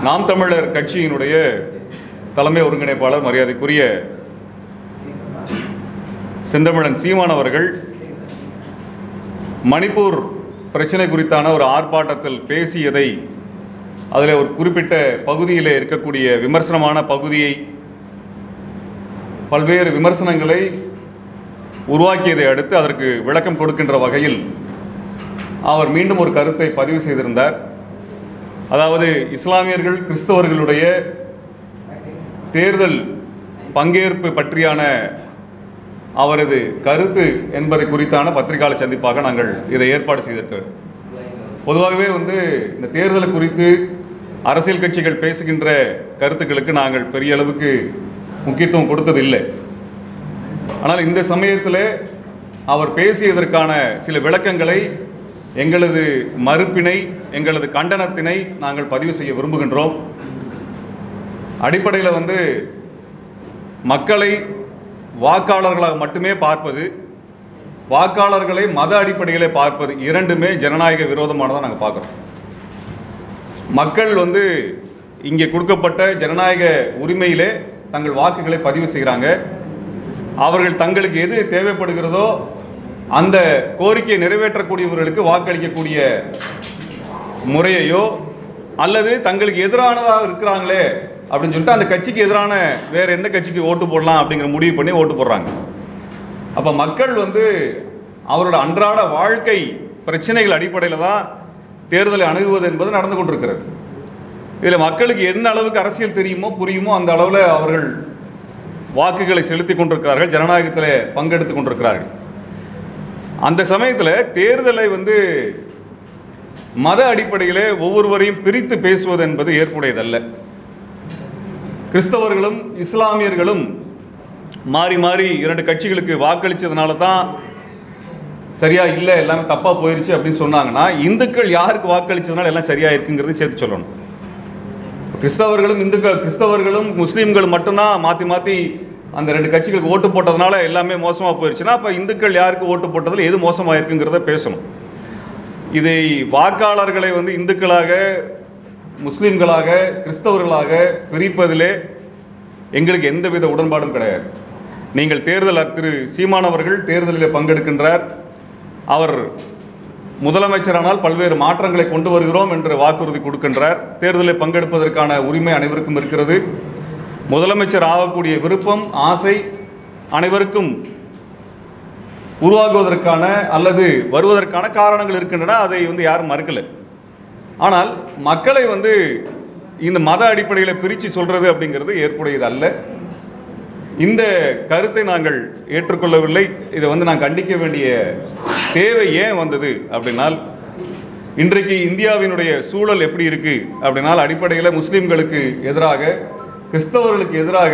நாம் தமிழர் கட்சியினுடைய தலைமை ஒருங்கிணைப்பாளர் மரியாதைக்குரிய செந்தமிழன் சீமான் அவர்கள் மணிப்பூர் பிரச்சனை குறித்தான ஒரு ஆர்ப்பாட்டத்தில் பேசியதை அதில் ஒரு குறிப்பிட்ட பகுதியில் இருக்கக்கூடிய விமர்சனமான பகுதியை பல்வேறு விமர்சனங்களை உருவாக்கியதை அடுத்து அதற்கு விளக்கம் கொடுக்கின்ற வகையில் அவர் மீண்டும் ஒரு கருத்தை பதிவு செய்திருந்தார் அதாவது இஸ்லாமியர்கள் கிறிஸ்தவர்களுடைய தேர்தல் பங்கேற்பு பற்றியான அவரது கருத்து என்பதை குறித்தான பத்திரிகையாளர் சந்திப்பாக நாங்கள் இதை ஏற்பாடு செய்திருக்கிறோம் பொதுவாகவே வந்து இந்த தேர்தலை குறித்து அரசியல் கட்சிகள் பேசுகின்ற கருத்துக்களுக்கு நாங்கள் பெரிய அளவுக்கு முக்கியத்துவம் கொடுத்ததில்லை ஆனால் இந்த சமயத்தில் அவர் பேசியதற்கான சில விளக்கங்களை எங்களது மறுப்பினை எங்களது கண்டனத்தினை நாங்கள் பதிவு செய்ய விரும்புகின்றோம் அடிப்படையில் வந்து மக்களை வாக்காளர்களாக மட்டுமே பார்ப்பது வாக்காளர்களை மத அடிப்படையிலே பார்ப்பது இரண்டுமே ஜனநாயக விரோதமானதாக நாங்கள் பார்க்குறோம் மக்கள் வந்து இங்கே கொடுக்கப்பட்ட ஜனநாயக உரிமையிலே தங்கள் வாக்குகளை பதிவு செய்கிறாங்க அவர்கள் தங்களுக்கு எது தேவைப்படுகிறதோ அந்த கோரிக்கையை நிறைவேற்றக்கூடியவர்களுக்கு வாக்களிக்கக்கூடிய முறையையோ அல்லது தங்களுக்கு எதிரானதாக இருக்கிறாங்களே அப்படின்னு சொல்லிட்டு அந்த கட்சிக்கு எதிரான வேற எந்த கட்சிக்கு ஓட்டு போடலாம் அப்படிங்கிற முடிவு பண்ணி ஓட்டு போடுறாங்க அப்போ மக்கள் வந்து அவரோட அன்றாட வாழ்க்கை பிரச்சனைகள் அடிப்படையில் தான் தேர்தலை அணுகுவது என்பது நடந்து கொண்டிருக்கிறது இதில் மக்களுக்கு என்ன அளவுக்கு அரசியல் தெரியுமோ புரியுமோ அந்த அளவில் அவர்கள் வாக்குகளை செலுத்தி கொண்டிருக்கிறார்கள் ஜனநாயகத்தில் பங்கெடுத்து கொண்டிருக்கிறார்கள் அந்த சமயத்தில் தேர்தலை வந்து மத அடிப்படையிலே ஒவ்வொருவரையும் பிரித்து பேசுவது என்பது ஏற்புடையதல்ல கிறிஸ்தவர்களும் இஸ்லாமியர்களும் மாறி மாறி இரண்டு கட்சிகளுக்கு வாக்களித்ததுனால தான் சரியா இல்லை எல்லாமே தப்பாக போயிருச்சு அப்படின்னு சொன்னாங்கன்னா இந்துக்கள் யாருக்கு வாக்களித்ததுனால எல்லாம் சரியா இருக்குங்கிறது சேர்த்து சொல்லணும் கிறிஸ்தவர்களும் இந்துக்கள் கிறிஸ்தவர்களும் முஸ்லீம்கள் மட்டும்தான் மாற்றி மாற்றி அந்த ரெண்டு கட்சிகளுக்கு ஓட்டு போட்டதுனால எல்லாமே மோசமாக போயிருச்சுன்னா அப்போ இந்துக்கள் யாருக்கு ஓட்டு போட்டதில் எது மோசமாக இருக்குங்கிறத பேசணும் இதை வாக்காளர்களை வந்து இந்துக்களாக முஸ்லீம்களாக கிறிஸ்தவர்களாக பிரிப்பதிலே எங்களுக்கு எந்தவித உடன்பாடும் கிடையாது நீங்கள் தேர்தல் திரு சீமான் அவர்கள் தேர்தலில் பங்கெடுக்கின்றார் அவர் முதலமைச்சரானால் பல்வேறு மாற்றங்களை கொண்டு வருகிறோம் என்று வாக்குறுதி கொடுக்கின்றார் தேர்தலில் பங்கெடுப்பதற்கான உரிமை அனைவருக்கும் இருக்கிறது முதலமைச்சர் ஆகக்கூடிய விருப்பம் ஆசை அனைவருக்கும் உருவாகுவதற்கான அல்லது வருவதற்கான காரணங்கள் இருக்கின்றன அதை வந்து யாரும் மறுக்கலை ஆனால் மக்களை வந்து இந்த மத அடிப்படையில் பிரித்து சொல்றது அப்படிங்கிறது ஏற்புடையது அல்ல இந்த கருத்தை நாங்கள் ஏற்றுக்கொள்ளவில்லை இதை வந்து நான் கண்டிக்க வேண்டிய தேவை ஏன் வந்தது அப்படின்னால் இன்றைக்கு இந்தியாவினுடைய சூழல் எப்படி இருக்கு அப்படின்னால் அடிப்படையில் முஸ்லிம்களுக்கு எதிராக கிறிஸ்தவர்களுக்கு எதிராக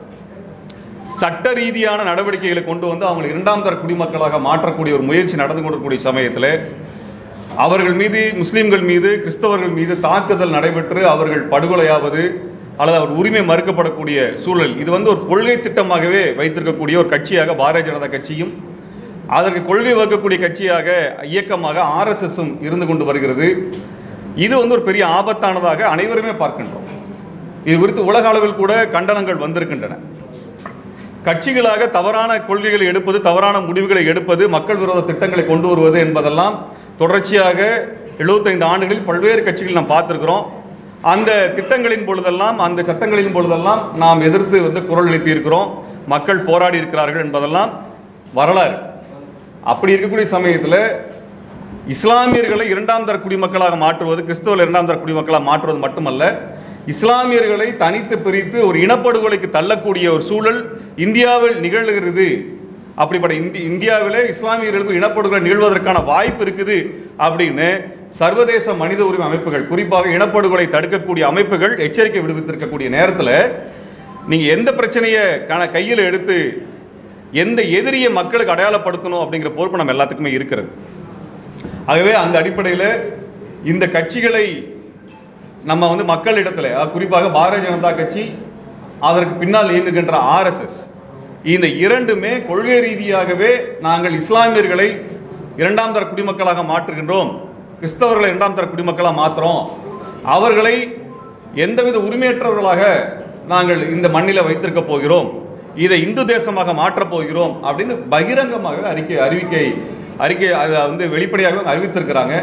சட்ட ரீதியான நடவடிக்கைகளை கொண்டு வந்து அவங்களை இரண்டாம் தர குடிமக்களாக மாற்றக்கூடிய ஒரு முயற்சி நடந்து கொண்டிருக்கக்கூடிய சமயத்தில் அவர்கள் மீது முஸ்லிம்கள் மீது கிறிஸ்தவர்கள் மீது தாக்குதல் நடைபெற்று அவர்கள் படுகொலையாவது அல்லது அவர் உரிமை மறுக்கப்படக்கூடிய சூழல் இது வந்து ஒரு கொள்கை திட்டமாகவே வைத்திருக்கக்கூடிய ஒரு கட்சியாக பாரதிய ஜனதா கட்சியும் அதற்கு கொள்கை வகுக்கக்கூடிய கட்சியாக இயக்கமாக ஆர்எஸ்எஸும் இருந்து கொண்டு வருகிறது இது வந்து ஒரு பெரிய ஆபத்தானதாக அனைவருமே பார்க்கின்றோம் இது குறித்து உலக அளவில் கூட கண்டனங்கள் வந்திருக்கின்றன கட்சிகளாக தவறான கொள்கைகளை எடுப்பது தவறான முடிவுகளை எடுப்பது மக்கள் விரோத திட்டங்களை கொண்டு வருவது என்பதெல்லாம் தொடர்ச்சியாக 75 ஆண்டுகளில் பல்வேறு கட்சிகள் நாம் பார்த்துருக்கிறோம் அந்த திட்டங்களின் பொழுதெல்லாம் அந்த சட்டங்களின் பொழுதெல்லாம் நாம் எதிர்த்து வந்து குரல் எழுப்பியிருக்கிறோம் மக்கள் போராடி இருக்கிறார்கள் என்பதெல்லாம் வரலாறு அப்படி இருக்கக்கூடிய சமயத்தில் இஸ்லாமியர்களை இரண்டாம் தர குடிமக்களாக மாற்றுவது கிறிஸ்தவர்கள் இரண்டாம் தர குடிமக்களாக மாற்றுவது மட்டுமல்ல இஸ்லாமியர்களை தனித்து பிரித்து ஒரு இனப்படுகொலைக்கு தள்ளக்கூடிய ஒரு சூழல் இந்தியாவில் நிகழ்கிறது அப்படிப்பட்ட இந்தி இந்தியாவிலே இஸ்லாமியர்களுக்கு இனப்படுகொலை நிகழ்வதற்கான வாய்ப்பு இருக்குது அப்படின்னு சர்வதேச மனித உரிமை அமைப்புகள் குறிப்பாக இனப்படுகொலை தடுக்கக்கூடிய அமைப்புகள் எச்சரிக்கை விடுவித்திருக்கக்கூடிய நேரத்தில் நீங்கள் எந்த பிரச்சனையை கண கையில் எடுத்து எந்த எதிரியை மக்களுக்கு அடையாளப்படுத்தணும் அப்படிங்கிற பொறுப்பு நம்ம எல்லாத்துக்குமே இருக்கிறது ஆகவே அந்த அடிப்படையில் இந்த கட்சிகளை நம்ம வந்து மக்களிடத்தில் அதாவது குறிப்பாக பாரதிய ஜனதா கட்சி அதற்கு பின்னால் இயங்குகின்ற ஆர்எஸ்எஸ் இந்த இரண்டுமே கொள்கை ரீதியாகவே நாங்கள் இஸ்லாமியர்களை இரண்டாம் தர குடிமக்களாக மாற்றுகின்றோம் கிறிஸ்தவர்களை இரண்டாம் தர குடிமக்களாக மாற்றுறோம் அவர்களை எந்தவித உரிமையற்றவர்களாக நாங்கள் இந்த மண்ணில் வைத்திருக்க போகிறோம் இதை இந்து தேசமாக மாற்றப் போகிறோம் அப்படின்னு பகிரங்கமாக அறிக்கை அறிவிக்கை அறிக்கை அதை வந்து வெளிப்படையாக அறிவித்திருக்கிறாங்க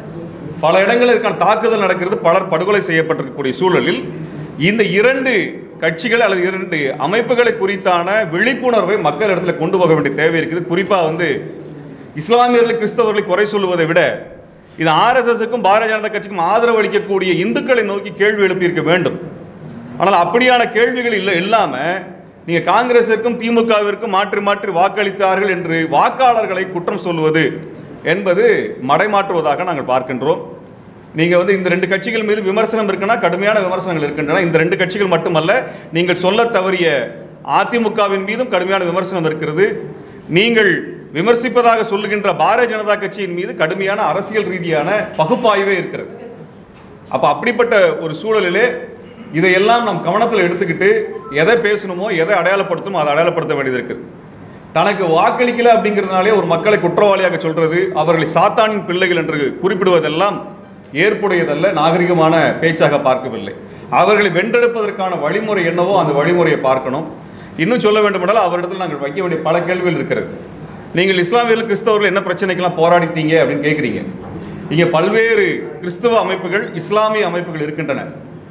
பல இடங்களில் இதுக்கான தாக்குதல் நடக்கிறது பலர் படுகொலை செய்யப்பட்டிருக்கக்கூடிய சூழலில் இந்த இரண்டு கட்சிகள் அல்லது இரண்டு அமைப்புகளை குறித்தான விழிப்புணர்வை மக்கள் இடத்துல கொண்டு போக வேண்டிய தேவை இருக்குது குறிப்பாக வந்து இஸ்லாமியர்களை கிறிஸ்தவர்களை குறை சொல்லுவதை விட இது ஆர்எஸ்எஸ்க்கும் பாரதிய ஜனதா கட்சிக்கும் ஆதரவு அளிக்கக்கூடிய இந்துக்களை நோக்கி கேள்வி எழுப்பியிருக்க வேண்டும் ஆனால் அப்படியான கேள்விகள் இல்லை இல்லாம நீங்க காங்கிரசிற்கும் திமுகவிற்கும் மாற்றி மாற்றி வாக்களித்தார்கள் என்று வாக்காளர்களை குற்றம் சொல்லுவது என்பது மடைமாற்றுவதாக நாங்கள் பார்க்கின்றோம் நீங்க வந்து இந்த ரெண்டு கட்சிகள் மீது விமர்சனம் இருக்குன்னா கடுமையான விமர்சனங்கள் இருக்கின்றன இந்த ரெண்டு கட்சிகள் மட்டுமல்ல நீங்கள் சொல்ல தவறிய அதிமுகவின் மீதும் கடுமையான விமர்சனம் இருக்கிறது நீங்கள் விமர்சிப்பதாக சொல்லுகின்ற பாரதிய ஜனதா கட்சியின் மீது கடுமையான அரசியல் ரீதியான பகுப்பாய்வே இருக்கிறது அப்ப அப்படிப்பட்ட ஒரு சூழலிலே இதையெல்லாம் நாம் கவனத்தில் எடுத்துக்கிட்டு எதை பேசணுமோ எதை அடையாளப்படுத்தணுமோ அதை அடையாளப்படுத்த வேண்டியது இருக்குது தனக்கு வாக்களிக்கல அப்படிங்கிறதுனாலே ஒரு மக்களை குற்றவாளியாக சொல்றது அவர்களை சாத்தானின் பிள்ளைகள் என்று குறிப்பிடுவதெல்லாம் ஏற்புடையதல்ல நாகரிகமான பேச்சாக பார்க்கவில்லை அவர்களை வென்றெடுப்பதற்கான வழிமுறை என்னவோ அந்த வழிமுறையை பார்க்கணும் இன்னும் சொல்ல வேண்டுமென்றால் அவரிடத்தில் நாங்கள் வைக்க வேண்டிய பல கேள்விகள் இருக்கிறது நீங்கள் இஸ்லாமியர்கள் கிறிஸ்தவர்கள் என்ன பிரச்சனைக்கெல்லாம் போராடிட்டீங்க அப்படின்னு கேட்குறீங்க இங்கே பல்வேறு கிறிஸ்தவ அமைப்புகள் இஸ்லாமிய அமைப்புகள் இருக்கின்றன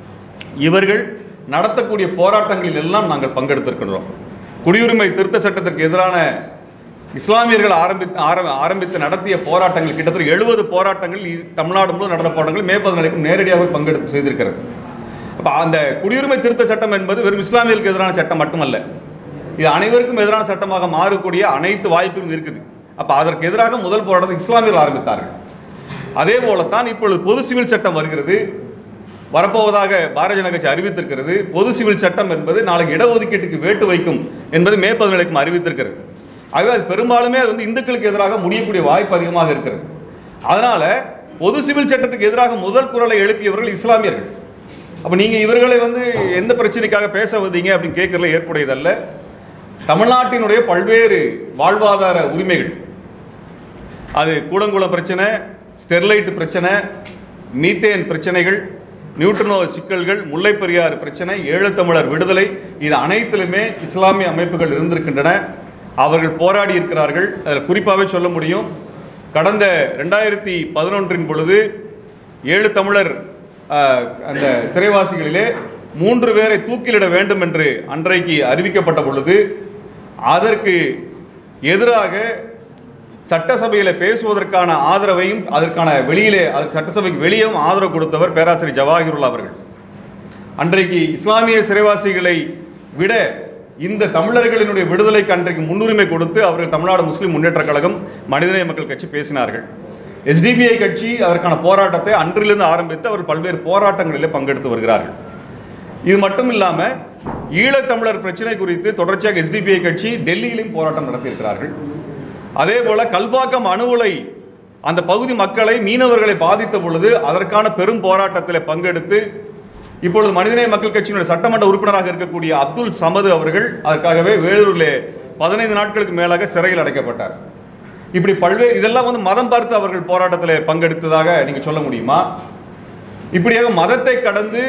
இவர்கள் நடத்தக்கூடிய போராட்டங்களில் எல்லாம் நாங்கள் பங்கெடுத்திருக்கின்றோம் குடியுரிமை திருத்த சட்டத்திற்கு எதிரான இஸ்லாமியர்கள் ஆரம்பித்து ஆர- ஆரம்பித்து நடத்திய போராட்டங்கள் கிட்டத்தட்ட எழுபது போராட்டங்கள் இ- தமிழ்நாடு முழுவதும் நடந்த போராட்டங்கள் மே பதினாலுக்கும் நேரடியாக பங்கெடுப்பு செய்திருக்கிறது அப்போ அந்த குடியுரிமை திருத்த சட்டம் என்பது வெறும் இஸ்லாமியர்களுக்கு எதிரான சட்டம் மட்டுமல்ல இது அனைவருக்கும் எதிரான சட்டமாக மாறக்கூடிய அனைத்து வாய்ப்புகளும் இருக்குது அப்போ அதற்கு எதிராக முதல் போராட்டத்தை இஸ்லாமியர்கள் ஆரம்பித்தார்கள் அதே போலத்தான் இப்பொழுது பொது சிவில் சட்டம் வருகிறது வரப்போவதாக பாரதிய ஜனதா கட்சி அறிவித்திருக்கிறது பொது சிவில் சட்டம் என்பது நாளைக்கு இடஒதுக்கீட்டுக்கு வேட்டு வைக்கும் என்பது மே பதினேழுக்கும் அறிவித்திருக்கிறது ஆகவே அது பெரும்பாலுமே அது வந்து இந்துக்களுக்கு எதிராக முடியக்கூடிய வாய்ப்பு அதிகமாக இருக்கிறது அதனால பொது சிவில் சட்டத்துக்கு எதிராக முதல் குரலை எழுப்பியவர்கள் இஸ்லாமியர்கள் அப்ப நீங்க இவர்களை வந்து எந்த பிரச்சனைக்காக பேச வந்தீங்க அப்படின்னு கேட்கறதுல ஏற்புடையதல்ல தமிழ்நாட்டினுடைய பல்வேறு வாழ்வாதார உரிமைகள் அது கூடங்குளம் பிரச்சனை ஸ்டெர்லைட் பிரச்சனை மீத்தேன் பிரச்சனைகள் நியூட்ரினோ சிக்கல்கள் முல்லைப் பெரியாறு பிரச்சனை ஈழத்தமிழர் விடுதலை இது அனைத்திலுமே இஸ்லாமிய அமைப்புகள் இருந்திருக்கின்றன அவர்கள் போராடி இருக்கிறார்கள் அதில் குறிப்பாகவே சொல்ல முடியும் கடந்த ரெண்டாயிரத்தி பதினொன்றின் பொழுது ஏழு தமிழர் ஆஹ், அந்த சிறைவாசிகளிலே மூன்று பேரை தூக்கிலிட வேண்டும் என்று அன்றைக்கு அறிவிக்கப்பட்ட பொழுது அதற்கு எதிராக சட்டசபையில் பேசுவதற்கான ஆதரவையும் அதற்கான வெளியிலே அது சட்டசபைக்கு வெளியேவும் ஆதரவு கொடுத்தவர் பேராசிரியர் ஜவாஹிருல்லா அவர்கள் அன்றைக்கு இஸ்லாமிய சிறைவாசிகளை விட இந்த தமிழர்களினுடைய விடுதலைக்கு அன்றைக்கு முன்னுரிமை கொடுத்து அவர்கள் தமிழ்நாடு முஸ்லிம் முன்னேற்ற கழகம் மனிதநேய மக்கள் கட்சி பேசினார்கள் எஸ்டிபிஐ கட்சி அதற்கான போராட்டத்தை அன்றிலிருந்து ஆரம்பித்து அவர் பல்வேறு போராட்டங்களிலே பங்கெடுத்து வருகிறார்கள் இது மட்டும் இல்லாம ஈழத்தமிழர் பிரச்சனை குறித்து தொடர்ச்சியாக எஸ்டிபிஐ கட்சி டெல்லியிலும் போராட்டம் நடத்தியிருக்கிறார்கள் அதே போல கல்பாக்கம் அணு உலை அந்த பகுதி மக்களை மீனவர்களை பாதித்த பொழுது அதற்கான பெரும் போராட்டத்தில் பங்கெடுத்து இப்பொழுது மனிதநேய மக்கள் கட்சியினுடைய சட்டமன்ற உறுப்பினராக இருக்கக்கூடிய அப்துல் சமது அவர்கள் அதற்காகவே வேலூரிலே பதினைந்து நாட்களுக்கு மேலாக சிறையில் அடைக்கப்பட்டார் இப்படி பல்வேறு இதெல்லாம் வந்து மதம் பார்த்து அவர்கள் போராட்டத்தில் பங்கெடுத்ததாக நீங்க சொல்ல முடியுமா இப்படியாக மதத்தை கடந்து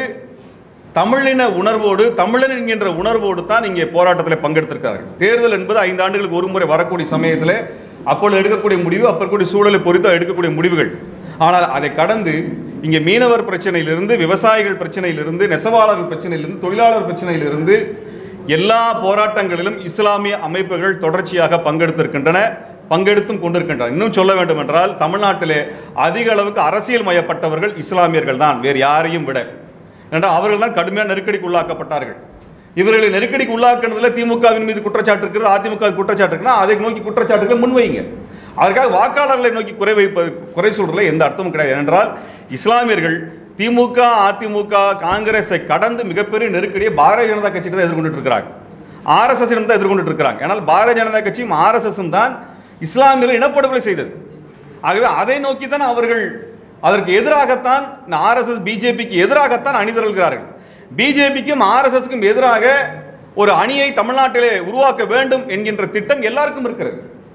தமிழின உணர்வோடு தமிழன் என்கின்ற உணர்வோடு தான் இங்கே போராட்டத்தில் பங்கெடுத்திருக்கிறார்கள் தேர்தல் என்பது ஐந்து ஆண்டுகளுக்கு ஒரு முறை வரக்கூடிய சமயத்தில் அப்பொழுது எடுக்கக்கூடிய முடிவு அப்பக்கூடிய சூழலை பொறுத்து எடுக்கக்கூடிய முடிவுகள் ஆனால் அதை கடந்து இங்கே மீனவர் பிரச்சனையிலிருந்து விவசாயிகள் பிரச்சனையிலிருந்து நெசவாளர்கள் பிரச்சனையிலிருந்து தொழிலாளர் பிரச்சனையிலிருந்து எல்லா போராட்டங்களிலும் இஸ்லாமிய அமைப்புகள் தொடர்ச்சியாக பங்கெடுத்திருக்கின்றன பங்கெடுத்தும் கொண்டிருக்கின்றன இன்னும் சொல்ல வேண்டும் என்றால் தமிழ்நாட்டிலே அதிக அளவுக்கு அரசியல் மயப்பட்டவர்கள் இஸ்லாமியர்கள் தான் வேறு யாரையும் விட ஏனென்றால் அவர்கள் தான் கடுமையான நெருக்கடிக்கு உள்ளாக்கப்பட்டார்கள் இவர்களை நெருக்கடிக்கு உள்ளாக்குனதுல திமுகவின் மீது குற்றச்சாட்டு இருக்கிறது அதிமுக குற்றச்சாட்டு இருக்குன்னா அதை நோக்கி குற்றச்சாட்டுகளை முன்வைங்க அதற்காக வாக்காளர்களை நோக்கி குறை வைப்பது குறை சொல்றதுல எந்த அர்த்தமும் கிடையாது ஏனென்றால் இஸ்லாமியர்கள் திமுக அதிமுக காங்கிரஸை கடந்து மிகப்பெரிய நெருக்கடியை பாரதிய ஜனதா கட்சி தான் எதிர்கொண்டுட்டு இருக்கிறாங்க ஆர்எஸ்எஸ் தான் எதிர்கொண்டுட்டு இருக்கிறாங்க ஆனால் பாரதிய ஜனதா கட்சியும் ஆர்எஸ்எஸும் தான் இஸ்லாமியர்களை இனப்படுகொலை செய்தது ஆகவே அதை நோக்கி தான் அவர்கள் அதற்கு எதிராகத்தான் இந்த ஆர்எஸ்எஸ் பிஜேபிக்கு எதிராகத்தான் அணிதிரள்கிறார்கள் பிஜேபிக்கும் ஆர்எஸ்எஸ்க்கும் எதிராக ஒரு அணியை தமிழ்நாட்டிலே உருவாக்க வேண்டும் என்கின்ற திட்டம் எல்லாருக்கும் இருக்கிறது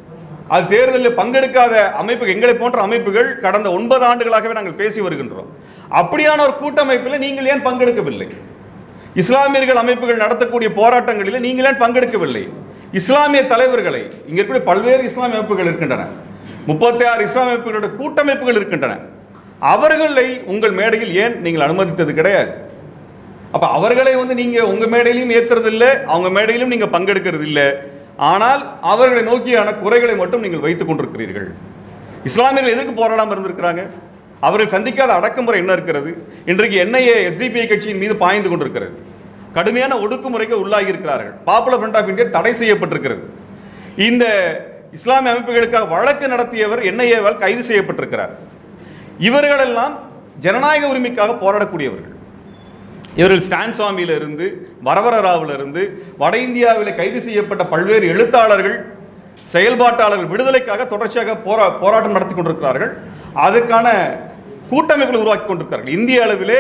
அது தேர்தலில் பங்கெடுக்காத அமைப்பு எங்களை போன்ற அமைப்புகள் கடந்த ஒன்பது ஆண்டுகளாகவே நாங்கள் பேசி வருகின்றோம் அப்படியான ஒரு கூட்டமைப்பில் நீங்கள் ஏன் பங்கெடுக்கவில்லை இஸ்லாமியர்கள் அமைப்புகள் நடத்தக்கூடிய போராட்டங்களில் நீங்கள் ஏன் பங்கெடுக்கவில்லை இஸ்லாமிய தலைவர்களை இங்க இருக்கக்கூடிய பல்வேறு இஸ்லாமிய அமைப்புகள் இருக்கின்றன முப்பத்தி ஆறு இஸ்லாமிய அமைப்புகளுடைய கூட்டமைப்புகள் இருக்கின்றன அவர்களை உங்கள் மேடையில் ஏன் நீங்கள் அனுமதித்தது கிடையாது அப்ப அவர்களை வந்து நீங்க உங்க மேடையிலும் ஏத்துறது இல்ல அவங்க மேடையிலும் நீங்க பங்கெடுக்கிறது இல்ல ஆனால் அவர்களை நோக்கியான குறைகளை மட்டும் நீங்கள் வைத்துக் கொண்டிருக்கிறீர்கள் இஸ்லாமியர்கள் எதற்கு போராடாமல் இருந்திருக்கிறாங்க அவர்கள் சந்திக்காத அடக்குமுறை என்ன இருக்கிறது இன்றைக்கு என்ஐஏ எஸ்டிபிஐ கட்சியின் மீது பாய்ந்து கொண்டிருக்கிறது கடுமையான ஒடுக்குமுறைக்கு உள்ளாகி இருக்கிறார்கள் பாப்புலர் ஃப்ரண்ட் ஆஃப் இந்தியா தடை செய்யப்பட்டிருக்கிறது இந்த இஸ்லாமிய அமைப்புகளுக்காக வழக்கு நடத்தியவர் என்ஐஏவால் கைது செய்யப்பட்டிருக்கிறார் இவர்களெல்லாம் ஜனநாயக உரிமைக்காக போராடக்கூடியவர்கள் இவர்கள் ஸ்டான் சுவாமியில இருந்து வரவரராவில் இருந்து வட இந்தியாவில் கைது செய்யப்பட்ட பல்வேறு எழுத்தாளர்கள் செயல்பாட்டாளர்கள் விடுதலைக்காக தொடர்ச்சியாக போரா போராட்டம் நடத்தி கொண்டிருக்கிறார்கள் அதற்கான கூட்டமைப்புகளை உருவாக்கி கொண்டிருக்கிறார்கள் இந்திய அளவிலே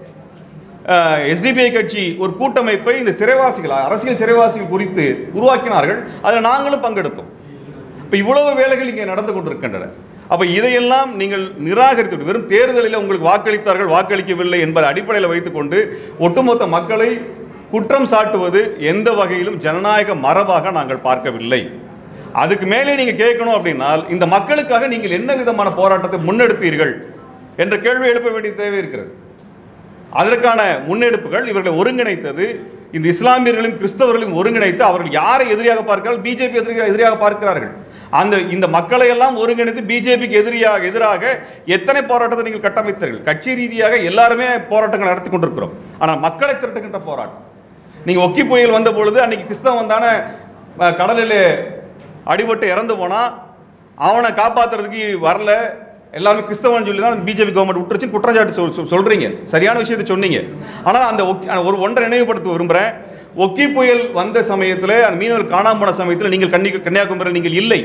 எஸ்டிபிஐ கட்சி ஒரு கூட்டமைப்பை இந்த சிறைவாசிகள் அரசியல் சிறைவாசிகள் குறித்து உருவாக்கினார்கள் அதில் நாங்களும் பங்கெடுத்தோம் இப்போ இவ்வளவு வேலைகள் இங்கே நடந்து கொண்டிருக்கின்றன அப்ப இதையெல்லாம் நீங்கள் நிராகரித்து விட்டு, வெறும் தேர்தலில் உங்களுக்கு வாக்களித்தார்கள் வாக்களிக்கவில்லை என்பதை அடிப்படையில் வைத்துக்கொண்டு ஒட்டுமொத்த மக்களை குற்றம் சாட்டுவது எந்த வகையிலும் ஜனநாயக மரபாக நாங்கள் பார்க்கவில்லை அதுக்கு மேலே நீங்க கேட்கணும் அப்படின்னால் இந்த மக்களுக்காக நீங்கள் என்ன விதமான போராட்டத்தை முன்னெடுத்தீர்கள் என்ற கேள்வி எழுப்ப வேண்டிய தேவை இருக்கிறது அதற்கான முன்னெடுப்புகள் இவர்களை ஒருங்கிணைத்தது இந்த இஸ்லாமியர்களையும் கிறிஸ்தவர்களையும் ஒருங்கிணைத்து அவர்கள் யாரை எதிரியாக பார்க்கிறார்கள் பிஜேபி எதிரியாக எதிரியாக பார்க்கிறார்கள் அந்த இந்த மக்களை எல்லாம் ஒருங்கிணைத்து பிஜேபிக்கு எதிரியாக எதிராக எத்தனை போராட்டத்தை நீங்கள் கட்டமைத்தீர்கள் கட்சி ரீதியாக எல்லாருமே போராட்டங்கள் நடத்தி கொண்டிருக்கிறோம் ஆனால் மக்களை திரட்டுகின்ற போராட்டம் நீங்க ஒக்கி புயல் வந்த பொழுது அன்னைக்கு கிறிஸ்தவன் வந்தான அஹ், கடலில் அடிபட்டு இறந்து போனா அவனை காப்பாத்துறதுக்கு வரல எல்லாருமே கிறிஸ்தவன் சொல்லி தான் பிஜேபி கவர்மெண்ட் விட்டுருச்சு குற்றச்சாட்டு சொல் சொல்- சொல்றீங்க சரியான விஷயத்தை சொன்னீங்க ஆனால் அந்த ஒக்கி- அந்த ஒரு ஒன்றை நினைவுபடுத்த விரும்புகிறேன் ஒக்கி புயல் வந்த சமயத்தில் அந்த மீனவர் காணாம போன சமயத்தில் நீங்கள் கன்னி கன்னியாகுமரியில் நீங்கள் இல்லை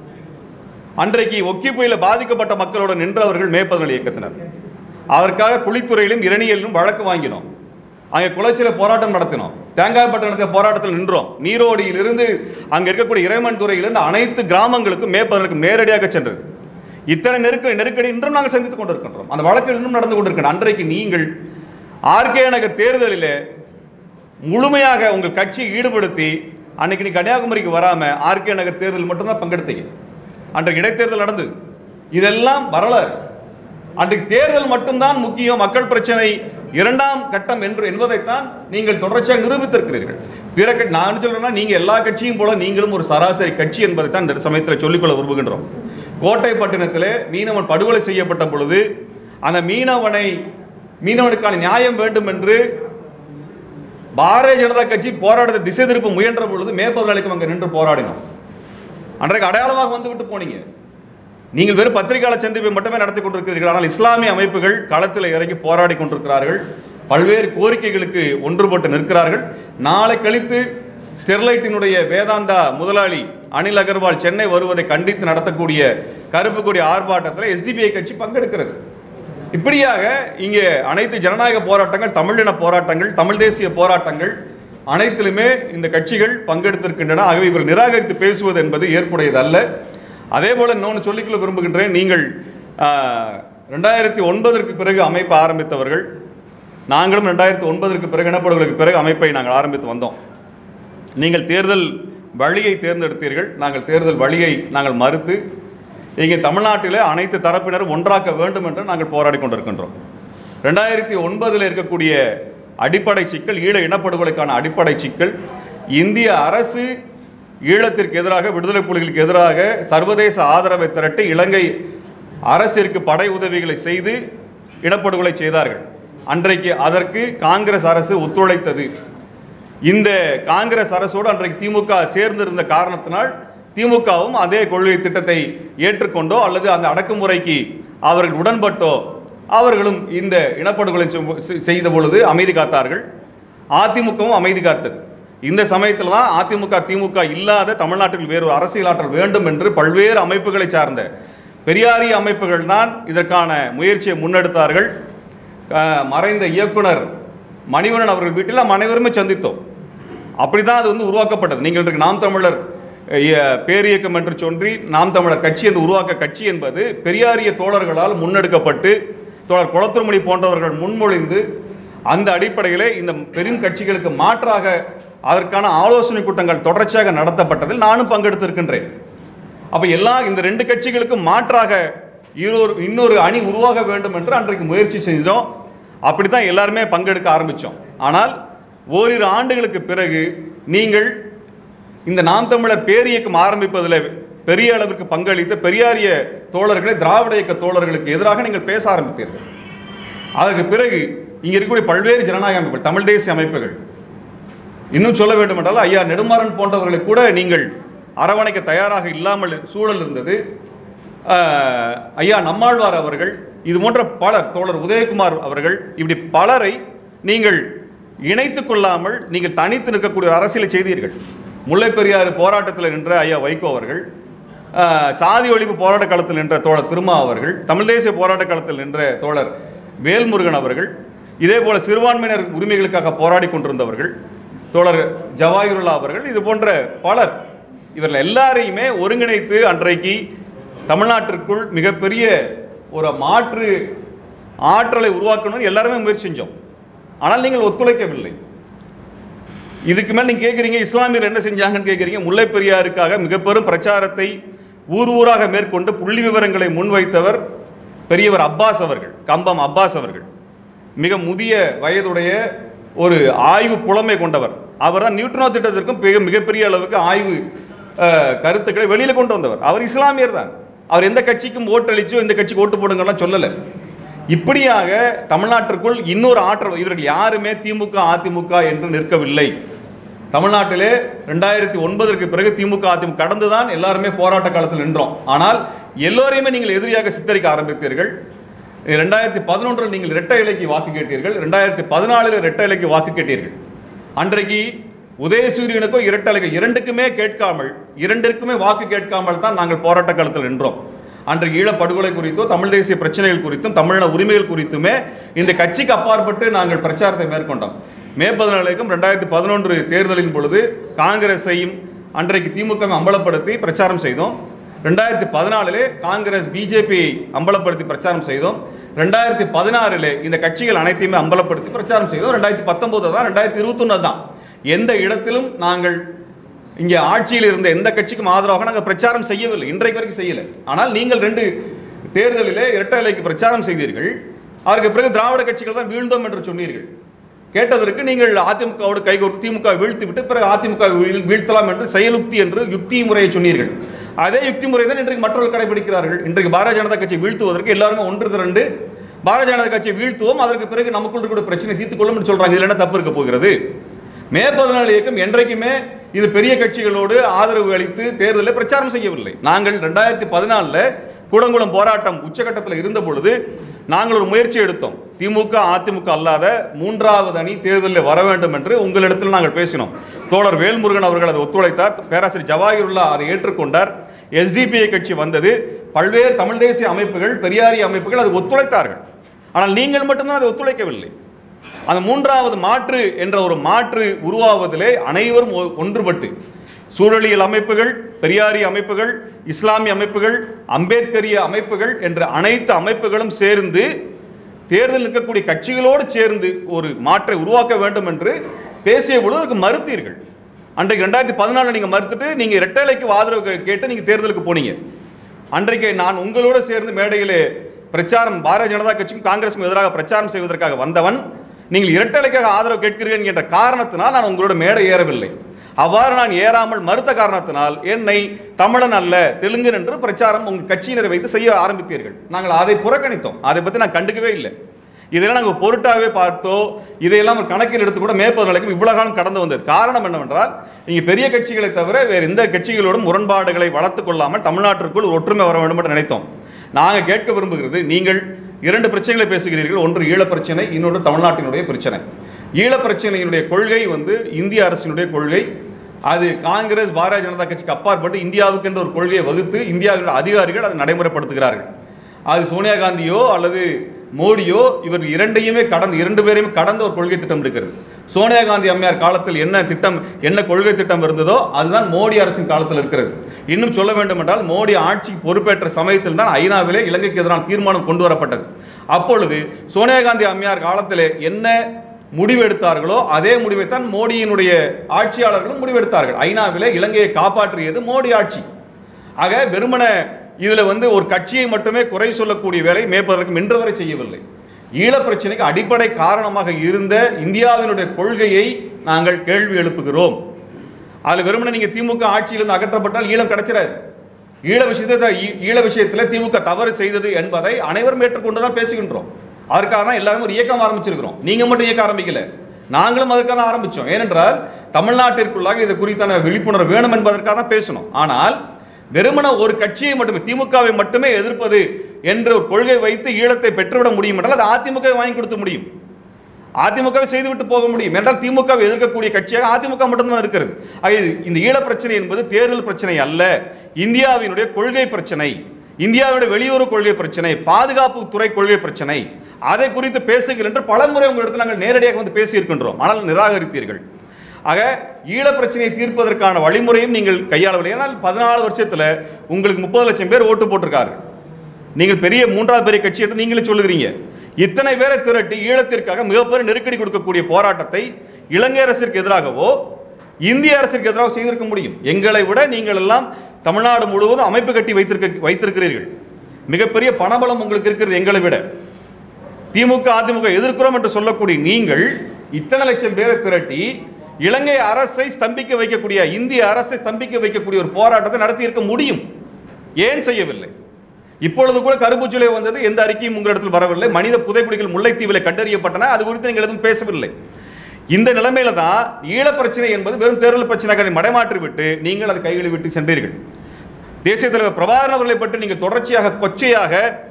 அன்றைக்கு ஒக்கி புயல பாதிக்கப்பட்ட மக்களோட நின்றவர்கள் மேற்பதனல் இயக்கத்தினர் அதற்காக குளித்துறையிலும் இரணியலிலும் வழக்கு வாங்கினோம் அங்கே குளச்சில போராட்டம் நடத்தினோம் தேங்காய்பட்டு நடத்திய போராட்டத்தில் நின்றோம் நீரோடியிலிருந்து அங்கே இருக்கக்கூடிய இறைமன் துறையிலிருந்து அனைத்து கிராமங்களுக்கும் மேற்பதனுக்கு நேரடியாக சென்றது இத்தனை நெருக்க நெருக்கடி இன்றும் நாங்கள் சந்தித்துக் கொண்டிருக்கின்றோம் அந்த வழக்கு இன்னும் நடந்து கொண்டிருக்கின்றன அன்றைக்கு நீங்கள் ஆர்கே நகர் தேர்தலில் முழுமையாக உங்கள் கட்சியை ஈடுபடுத்தி அன்னைக்கு நீ கன்னியாகுமரிக்கு வராம ஆர்கே நகர் தேர்தல் மட்டும்தான் பங்கெடுத்தீங்க அன்றைக்கு இடைத்தேர்தல் நடந்தது இதெல்லாம் வரலாறு அன்றைக்கு தேர்தல் மட்டும்தான் முக்கியம் மக்கள் பிரச்சனை இரண்டாம் கட்டம் என்று என்பதைத்தான் நீங்கள் தொடர்ச்சியாக நிரூபித்திருக்கிறீர்கள் பிற கட்சி நான் என்ன சொல்றேன்னா நீங்க எல்லா கட்சியும் போல நீங்களும் ஒரு சராசரி கட்சி என்பதைத்தான் இந்த சமயத்தில் சொல்லிக்கொள்ள விரும்புகின்றோம் கோட்டைப்பட்டினத்திலே மீனவன் படுகொலை செய்யப்பட்ட பொழுது அந்த மீனவனை மீனவனுக்கான நியாயம் வேண்டும் என்று பாரதிய ஜனதா கட்சி போராட்டத்தை திசை திருப்ப முயன்ற பொழுது மேற்பதனாளிக்கும் அங்கே நின்று போராடினோம் அன்றைக்கு அடையாளமாக வந்து விட்டு போனீங்க நீங்கள் வெறும் பத்திரிகையாளர் சந்திப்பை மட்டுமே நடத்தி கொண்டிருக்கிறீர்கள் ஆனால் இஸ்லாமிய அமைப்புகள் களத்தில் இறங்கி போராடி கொண்டிருக்கிறார்கள் பல்வேறு கோரிக்கைகளுக்கு ஒன்றுபட்டு நிற்கிறார்கள் நாளை கழித்து ஸ்டெர்லைட்டினுடைய வேதாந்தா முதலாளி அனில் அகர்வால் சென்னை வருவதை கண்டித்து நடத்தக்கூடிய கருப்பு கொடி ஆர்ப்பாட்டத்தில் எஸ்டிபிஐ கட்சி பங்கெடுக்கிறது இப்படியாக இங்கே அனைத்து ஜனநாயக போராட்டங்கள் தமிழின போராட்டங்கள் தமிழ் தேசிய போராட்டங்கள் அனைத்திலுமே இந்த கட்சிகள் பங்கெடுத்திருக்கின்றன ஆகவே இவர்கள் நிராகரித்து பேசுவது என்பது ஏற்புடையது அல்ல அதே போல இன்னொன்று சொல்லிக்கொள்ள விரும்புகின்றேன் நீங்கள் ஆஹ், ரெண்டாயிரத்தி ஒன்பதற்கு பிறகு அமைப்பு ஆரம்பித்தவர்கள் நாங்களும் ரெண்டாயிரத்தி ஒன்பதற்கு பிறகு இனப்படுகொலைக்கு பிறகு அமைப்பை நாங்கள் ஆரம்பித்து வந்தோம் நீங்கள் தேர்தல் வழியை தேர்ந்தெடுத்தீர்கள் நாங்கள் தேர்தல் வழியை நாங்கள் மறுத்து இங்கே தமிழ்நாட்டில் அனைத்து தரப்பினரும் ஒன்றாக்க வேண்டும் என்று நாங்கள் போராடி கொண்டிருக்கின்றோம் ரெண்டாயிரத்தி ஒன்பதில் இருக்கக்கூடிய அடிப்படை சிக்கல் ஈழ இனப்படுகொலைக்கான அடிப்படை சிக்கல் இந்திய அரசு ஈழத்திற்கு எதிராக விடுதலை புலிகளுக்கு எதிராக சர்வதேச ஆதரவை திரட்டி இலங்கை அரசிற்கு படை உதவிகளை செய்து இனப்படுகொலை செய்தார்கள் அன்றைக்கு அதற்கு காங்கிரஸ் அரசு ஒத்துழைத்தது இந்த காங்கிரஸ் அரசோடு அன்றைக்கு திமுக சேர்ந்திருந்த காரணத்தினால் திமுகவும் அதே கொள்கை திட்டத்தை ஏற்றுக்கொண்டோ அல்லது அந்த அடக்குமுறைக்கு அவர்கள் உடன்பட்டோ அவர்களும் இந்த இனப்படுகொலை செ- செய்த பொழுது அமைதி காத்தார்கள் அதிமுகவும் அமைதி காத்தது இந்த சமயத்தில் தான் அதிமுக திமுக இல்லாத தமிழ்நாட்டில் வேறு ஒரு அரசியல் ஆற்றல் வேண்டும் என்று பல்வேறு அமைப்புகளை சார்ந்த பெரியாரிய அமைப்புகள் தான் இதற்கான முயற்சியை முன்னெடுத்தார்கள் அஹ், மறைந்த இயக்குனர் மணிவண்ணன் அவர்கள் வீட்டில் நாம் அனைவருமே சந்தித்தோம் அப்படிதான் அது வந்து உருவாக்கப்பட்டது நீங்கள் இன்றைக்கு நாம் தமிழர் அஹ், பேரியக்கம் என்று சொல்லி நாம் தமிழர் கட்சி என்று உருவாக்க கட்சி என்பது பெரியாரிய தோழர்களால் முன்னெடுக்கப்பட்டு தோழர் குளத்தூர்மணி போன்றவர்கள் முன்மொழிந்து அந்த அடிப்படையிலே இந்த பெரும் கட்சிகளுக்கு மாற்றாக அதற்கான ஆலோசனை கூட்டங்கள் தொடர்ச்சியாக நடத்தப்பட்டதில் நானும் பங்கெடுத்திருக்கின்றேன் அப்ப எல்லா இந்த ரெண்டு கட்சிகளுக்கும் மாற்றாக இன்னொரு இன்னொரு அணி உருவாக வேண்டும் என்று அன்றைக்கு முயற்சி செஞ்சோம் அப்படித்தான் எல்லாருமே பங்கெடுக்க ஆரம்பிச்சோம் ஆனால் ஓரிரு ஆண்டுகளுக்கு பிறகு நீங்கள் இந்த நாம் தமிழர் பேரியக்கம் ஆரம்பிப்பதில் பெரிய அளவுக்கு பங்களித்த பெரியாரிய தோழர்களை திராவிட இயக்க தோழர்களுக்கு எதிராக நீங்கள் பேச ஆரம்பித்தீர்கள் அதற்கு பிறகு இங்கே இருக்கக்கூடிய பல்வேறு ஜனநாயக அமைப்புகள் தமிழ் தேசிய அமைப்புகள் இன்னும் சொல்ல வேண்டும் என்றால் ஐயா நெடுமாறன் போன்றவர்களை கூட நீங்கள் அரவணைக்க தயாராக இல்லாமல் சூழல் இருந்தது ஆஹ், ஐயா நம்மாழ்வார் அவர்கள் இது போன்ற பலர் தோழர் உதயகுமார் அவர்கள் இப்படி பலரை நீங்கள் இணைத்துக் கொள்ளாமல் நீங்கள் தனித்து நிற்கக்கூடிய ஒரு அரசியலை செய்தீர்கள் முல்லைப் பெரியாறு போராட்டத்தில் நின்ற ஐயா வைகோ அவர்கள் ஆஹ், சாதி ஒழிப்பு போராட்ட களத்தில் நின்ற தோழர் திருமா அவர்கள் தமிழ் தேசிய போராட்ட களத்தில் நின்ற தோழர் வேல்முருகன் அவர்கள் இதே போல சிறுபான்மையினர் உரிமைகளுக்காக போராடி கொண்டிருந்தவர்கள் தோழர் ஜவாஹிருல்லா அவர்கள் இது போன்ற பலர் இவர்கள் எல்லாரையுமே ஒருங்கிணைத்து அன்றைக்கு தமிழ்நாட்டிற்குள் மிகப்பெரிய ஒரு மாற்று ஆற்றலை உருவாக்கணும்னு எல்லாருமே முயற்சி செஞ்சோம் ஆனால் நீங்கள் ஒத்துழைக்கவில்லை இதுக்கு மேல் நீங்க கேட்குறீங்க இஸ்லாமியர் என்ன செஞ்சாங்கன்னு கேட்குறீங்க முல்லைப் பெரியாருக்காக மிக பெரும் பிரச்சாரத்தை ஊர் ஊராக மேற்கொண்டு புள்ளி விவரங்களை முன்வைத்தவர் பெரியவர் அப்பாஸ் அவர்கள் கம்பம் அப்பாஸ் அவர்கள் மிக முதிய வயதுடைய ஒரு ஆய்வு புலமை கொண்டவர் அவர் தான் நியூட்ரனோ திட்டத்திற்கும் மிக மிகப்பெரிய அளவுக்கு ஆய்வு அஹ், கருத்துக்களை வெளியில கொண்டு வந்தவர் அவர் இஸ்லாமியர் தான் அவர் எந்த கட்சிக்கும் ஓட்டளிச்சோ இந்த கட்சிக்கு ஓட்டு போடுங்கலாம் சொல்லலை இப்படியாக தமிழ்நாட்டிற்குள் இன்னொரு ஆற்றல் இவர்கள் யாருமே திமுக அதிமுக என்று நிற்கவில்லை தமிழ்நாட்டிலே ரெண்டாயிரத்தி ஒன்பதற்கு பிறகு திமுக அதிமுக கடந்து தான் எல்லாருமே போராட்ட காலத்தில் நின்றோம் ஆனால் எல்லோரையுமே நீங்கள் எதிரியாக சித்தரிக்க ஆரம்பித்தீர்கள் ரெண்டாயிரத்தி பதினொன்றில் நீங்கள் இரட்டை இலைக்கு வாக்கு கேட்டீர்கள் ரெண்டாயிரத்தி பதினாலில் இரட்டை இலைக்கு வாக்கு கேட்டீர்கள் அன்றைக்கு உதயசூரியனுக்கோ இரட்டை இலைக்கு இரண்டுக்குமே கேட்காமல் இரண்டிற்குமே வாக்கு கேட்காமல் தான் நாங்கள் போராட்ட காலத்தில் நின்றோம் அன்றைக்கு ஈழப் படுகொலை குறித்தோ தமிழ் தேசிய பிரச்சனைகள் குறித்தும் தமிழின உரிமைகள் குறித்துமே இந்த கட்சிக்கு அப்பாற்பட்டு நாங்கள் பிரச்சாரத்தை மேற்கொண்டோம் மே பதினாலுக்கும் ரெண்டாயிரத்தி பதினொன்று தேர்தலின் பொழுது காங்கிரஸையும் அன்றைக்கு திமுக அம்பலப்படுத்தி பிரச்சாரம் செய்தோம் ரெண்டாயிரத்தி பதினாலிலே காங்கிரஸ் பிஜேபியை அம்பலப்படுத்தி பிரச்சாரம் செய்தோம் ரெண்டாயிரத்தி பதினாறிலே இந்த கட்சிகள் அனைத்தையுமே அம்பலப்படுத்தி பிரச்சாரம் செய்தோம் ரெண்டாயிரத்தி பத்தொன்பது தான் ரெண்டாயிரத்தி இருபத்தொன்னு தான் எந்த இடத்திலும் நாங்கள் இங்கே ஆட்சியில் இருந்த எந்த கட்சிக்கும் ஆதரவாக நாங்கள் பிரச்சாரம் செய்யவில்லை இன்றைக்கு வரைக்கும் செய்யலை ஆனால் நீங்கள் ரெண்டு தேர்தலிலே இரட்டை இலைக்கு பிரச்சாரம் செய்தீர்கள் அதற்கு பிறகு திராவிட கட்சிகள் தான் வீழ்ந்தோம் என்று சொன்னீர்கள் கேட்டதற்கு நீங்கள் அதிமுகவோடு கைகோர்த்து திமுக வீழ்த்தி விட்டு பிறகு அதிமுக வீழ்- வீழ்த்தலாம் என்று செயலுக்தி என்று யுக்தி முறையை சொன்னீர்கள் அதே யுக்தி முறை தான் இன்றைக்கு மற்றவர்கள் கடைபிடிக்கிறார்கள் இன்றைக்கு பாரதிய ஜனதா கட்சி வீழ்த்துவதற்கு எல்லாருமே ஒன்று திரண்டு பாரதிய ஜனதா கட்சியை வீழ்த்துவோம் அதற்கு பிறகு நமக்குள் இருக்கக்கூடிய பிரச்சனை தீர்த்துக் கொள்ளும் சொல்றாங்க இதுல என்ன தப்பு இருக்க போகிறது மே பதினாலு இயக்கம் என்றைக்குமே இது பெரிய கட்சிகளோடு ஆதரவு அளித்து தேர்தலில் பிரச்சாரம் செய்யவில்லை நாங்கள் ரெண்டாயிரத்தி பதினாலில் கூடங்குளம் போராட்டம் உச்சகட்டத்தில் இருந்த பொழுது நாங்கள் ஒரு முயற்சி எடுத்தோம் திமுக அதிமுக அல்லாத மூன்றாவது அணி தேர்தலில் வர வேண்டும் என்று உங்களிடத்தில் நாங்கள் பேசினோம் தோழர் வேல்முருகன் அவர்கள் அதை ஒத்துழைத்தார் பேராசிரியர் ஜவாஹிருல்லா அதை ஏற்றுக்கொண்டார் எஸ்டிபிஐ கட்சி வந்தது பல்வேறு தமிழ் தேசிய அமைப்புகள் பெரியாரிய அமைப்புகள் அதை ஒத்துழைத்தார்கள் ஆனால் நீங்கள் மட்டும்தான் அதை ஒத்துழைக்கவில்லை அந்த மூன்றாவது மாற்று என்ற ஒரு மாற்று உருவாவதிலே அனைவரும் ஒ- ஒன்றுபட்டு சூழலியல் அமைப்புகள் பெரியாரிய அமைப்புகள் இஸ்லாமிய அமைப்புகள் அம்பேத்கரிய அமைப்புகள் என்ற அனைத்து அமைப்புகளும் சேர்ந்து தேர்தல் நிற்கக்கூடிய கட்சிகளோடு சேர்ந்து ஒரு மாற்றை உருவாக்க வேண்டும் என்று பேசிய பொழுது அதுக்கு மறுத்தீர்கள் அன்றைக்கு ரெண்டாயிரத்தி பதினாலில் நீங்கள் மறுத்துட்டு நீங்கள் இரட்டைலைக்கு ஆதரவு கே- கேட்டு நீங்கள் தேர்தலுக்கு போனீங்க அன்றைக்கு நான் உங்களோடு சேர்ந்து மேடையிலே பிரச்சாரம் பாரதிய ஜனதா கட்சிக்கும் காங்கிரஸுக்கும் எதிராக பிரச்சாரம் செய்வதற்காக வந்தவன் நீங்கள் இரட்டலைக்காக ஆதரவு கேட்கிறீர்கள் என்கின்ற காரணத்தினால் நான் உங்களோட மேடை ஏறவில்லை அவ்வாறு நான் ஏறாமல் மறுத்த காரணத்தினால் என்னை தமிழன் அல்ல தெலுங்கன் என்று பிரச்சாரம் உங்கள் கட்சியினரை வைத்து செய்ய ஆரம்பித்தீர்கள் நாங்கள் அதை புறக்கணித்தோம் அதை பற்றி நான் கண்டுக்கவே இல்லை இதெல்லாம் நாங்கள் பொருட்டாவே பார்த்தோ இதையெல்லாம் ஒரு கணக்கில் எடுத்து கூட மேற்பது நிலைக்கும் இவ்வளவு காலம் கடந்து வந்தது காரணம் என்னவென்றால் நீங்க பெரிய கட்சிகளை தவிர வேறு எந்த கட்சிகளோடும் முரண்பாடுகளை வளர்த்துக் கொள்ளாமல் தமிழ்நாட்டிற்குள் ஒரு ஒற்றுமை வர வேண்டும் என்று நினைத்தோம் நாங்கள் கேட்க விரும்புகிறது நீங்கள் இரண்டு பிரச்சனைகளை பேசுகிறீர்கள் ஒன்று ஈழப் பிரச்சனை இன்னொன்று தமிழ்நாட்டினுடைய பிரச்சனை ஈழப் பிரச்சனையினுடைய கொள்கை வந்து இந்திய அரசினுடைய கொள்கை அது காங்கிரஸ் பாரதிய ஜனதா கட்சிக்கு அப்பாற்பட்டு இந்தியாவுக்கு என்ற ஒரு கொள்கையை வகுத்து இந்தியாவின் அதிகாரிகள் அதை நடைமுறைப்படுத்துகிறார்கள் அது சோனியா காந்தியோ அல்லது மோடியோ இவர் இரண்டையுமே கடந்து இரண்டு பேரையும் கடந்த ஒரு கொள்கை திட்டம் இருக்கிறது சோனியா காந்தி அம்மையார் காலத்தில் என்ன திட்டம் என்ன கொள்கை திட்டம் இருந்ததோ அதுதான் மோடி அரசின் காலத்தில் இருக்கிறது இன்னும் சொல்ல வேண்டும் என்றால் மோடி ஆட்சி பொறுப்பேற்ற சமயத்தில் தான் ஐநாவிலே இலங்கைக்கு எதிரான தீர்மானம் கொண்டு வரப்பட்டது அப்பொழுது சோனியா காந்தி அம்மையார் காலத்திலே என்ன முடிவெடுத்தார்களோ அதே முடிவைத்தான் மோடியினுடைய ஆட்சியாளர்களும் முடிவெடுத்தார்கள் ஐநாவிலே இலங்கையை காப்பாற்றியது மோடி ஆட்சி ஆக வெறுமன இதுல வந்து ஒரு கட்சியை மட்டுமே குறை சொல்லக்கூடிய வேலை மேற்பதற்கு இன்று வரை செய்யவில்லை ஈழப் பிரச்சனைக்கு அடிப்படை காரணமாக இருந்த இந்தியாவினுடைய கொள்கையை நாங்கள் கேள்வி எழுப்புகிறோம் அதுல வெறுமனே நீங்க திமுக ஆட்சியிலிருந்து அகற்றப்பட்டால் ஈழம் கிடைச்சிடாது ஈழ விஷயத்தை ஈ- ஈழ விஷயத்தில் திமுக தவறு செய்தது என்பதை அனைவரும் ஏற்றுக்கொண்டு தான் பேசுகின்றோம் அதற்காக தான் எல்லாரும் ஒரு இயக்கம் ஆரம்பிச்சிருக்கிறோம் நீங்க மட்டும் இயக்கம் ஆரம்பிக்கல நாங்களும் அதற்காக தான் ஆரம்பிச்சோம் ஏனென்றால் தமிழ்நாட்டிற்குள்ளாக இது குறித்தான விழிப்புணர்வு வேணும் என்பதற்காக தான் பேசணும் ஆனால் வெறுமன ஒரு கட்சியை மட்டுமே திமுகவை மட்டுமே எதிர்ப்பது என்ற ஒரு கொள்கை வைத்து ஈழத்தை பெற்றுவிட முடியும் என்றால் அது அதிமுக வாங்கி கொடுத்து முடியும் அதிமுகவை செய்துவிட்டு போக முடியும் என்றால் திமுகவை எதிர்க்கக்கூடிய கட்சியாக அதிமுக மட்டும்தான் இருக்கிறது ஆக இது- இந்த ஈழ பிரச்சனை என்பது தேர்தல் பிரச்சனை அல்ல இந்தியாவினுடைய கொள்கை பிரச்சனை இந்தியாவுடைய வெளியுறவு கொள்கை பிரச்சனை பாதுகாப்பு துறை கொள்கை பிரச்சனை அதை குறித்து பேசுங்கள் என்று பலமுறை உங்களிடத்தில் நாங்கள் நேரடியாக வந்து பேசியிருக்கின்றோம் ஆனால் நிராகரித்தீர்கள் ஆக ஈழ பிரச்சனையை தீர்ப்பதற்கான வழிமுறையும் நீங்கள் கையாளவில்லை ஏன்னால் பதினாலு வருஷத்துல உங்களுக்கு முப்பது லட்சம் பேர் ஓட்டு போட்டிருக்கார்கள் நீங்கள் பெரிய மூன்றாவது பெரிய கட்சி என்று நீங்களே சொல்லுகிறீங்க இத்தனை பேரை திரட்டி ஈழத்திற்காக மிகப்பெரிய நெருக்கடி கொடுக்கக்கூடிய போராட்டத்தை இலங்கை அரசிற்கு எதிராகவோ இந்திய அரசிற்கு எதிராக செய்திருக்க முடியும் எங்களை விட நீங்கள் எல்லாம் தமிழ்நாடு முழுவதும் அமைப்பு கட்டி வைத்திருக்க வைத்திருக்கிறீர்கள் மிகப்பெரிய பணபலம் உங்களுக்கு இருக்கிறது எங்களை விட திமுக அதிமுக எதிர்க்கிறோம் என்று சொல்லக்கூடிய நீங்கள் இத்தனை லட்சம் பேரை திரட்டி இலங்கை அரசை ஸ்தம்பிக்க வைக்கக்கூடிய இந்திய அரசை ஸ்தம்பிக்க வைக்கக்கூடிய ஒரு போராட்டத்தை நடத்தி இருக்க முடியும் ஏன் செய்யவில்லை இப்பொழுது கூட கரும்புச்சுலை வந்தது எந்த அறிக்கையும் உங்களிடத்தில் வரவில்லை மனித புதைக்குடிகள் முல்லைத்தீவில் கண்டறியப்பட்டன அது குறித்து நீங்கள் எதுவும் பேசவில்லை இந்த நிலைமையில தான் ஈழ பிரச்சனை என்பது வெறும் தேர்தல் பிரச்சனைகளை மடைமாற்றி விட்டு நீங்கள் அதை கைகளை விட்டு சென்றீர்கள் தேசிய தலைவர் பிரபாகரன் அவர்களை பற்றி நீங்கள் தொடர்ச்சியாக கொச்சையாக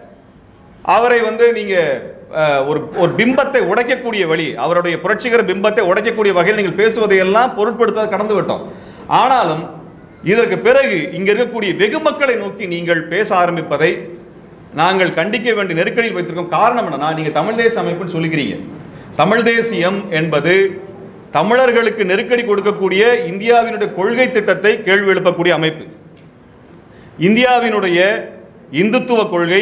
அவரை வந்து நீங்க அஹ், ஒரு ஒரு பிம்பத்தை உடைக்கக்கூடிய வழி அவருடைய புரட்சிகர பிம்பத்தை உடைக்கக்கூடிய வகையில் நீங்கள் பேசுவதையெல்லாம் பொருட்படுத்த கடந்து விட்டோம் ஆனாலும் இதற்கு பிறகு இங்க இருக்கக்கூடிய வெகு மக்களை நோக்கி நீங்கள் பேச ஆரம்பிப்பதை நாங்கள் கண்டிக்க வேண்டிய நெருக்கடியில் வைத்திருக்கோம் காரணம் என்னன்னா நீங்க தமிழ் தேச அமைப்புன்னு சொல்லிக்கிறீங்க தமிழ் தேசியம் என்பது தமிழர்களுக்கு நெருக்கடி கொடுக்கக்கூடிய இந்தியாவினுடைய கொள்கை திட்டத்தை கேள்வி எழுப்பக்கூடிய அமைப்பு இந்தியாவினுடைய இந்துத்துவ கொள்கை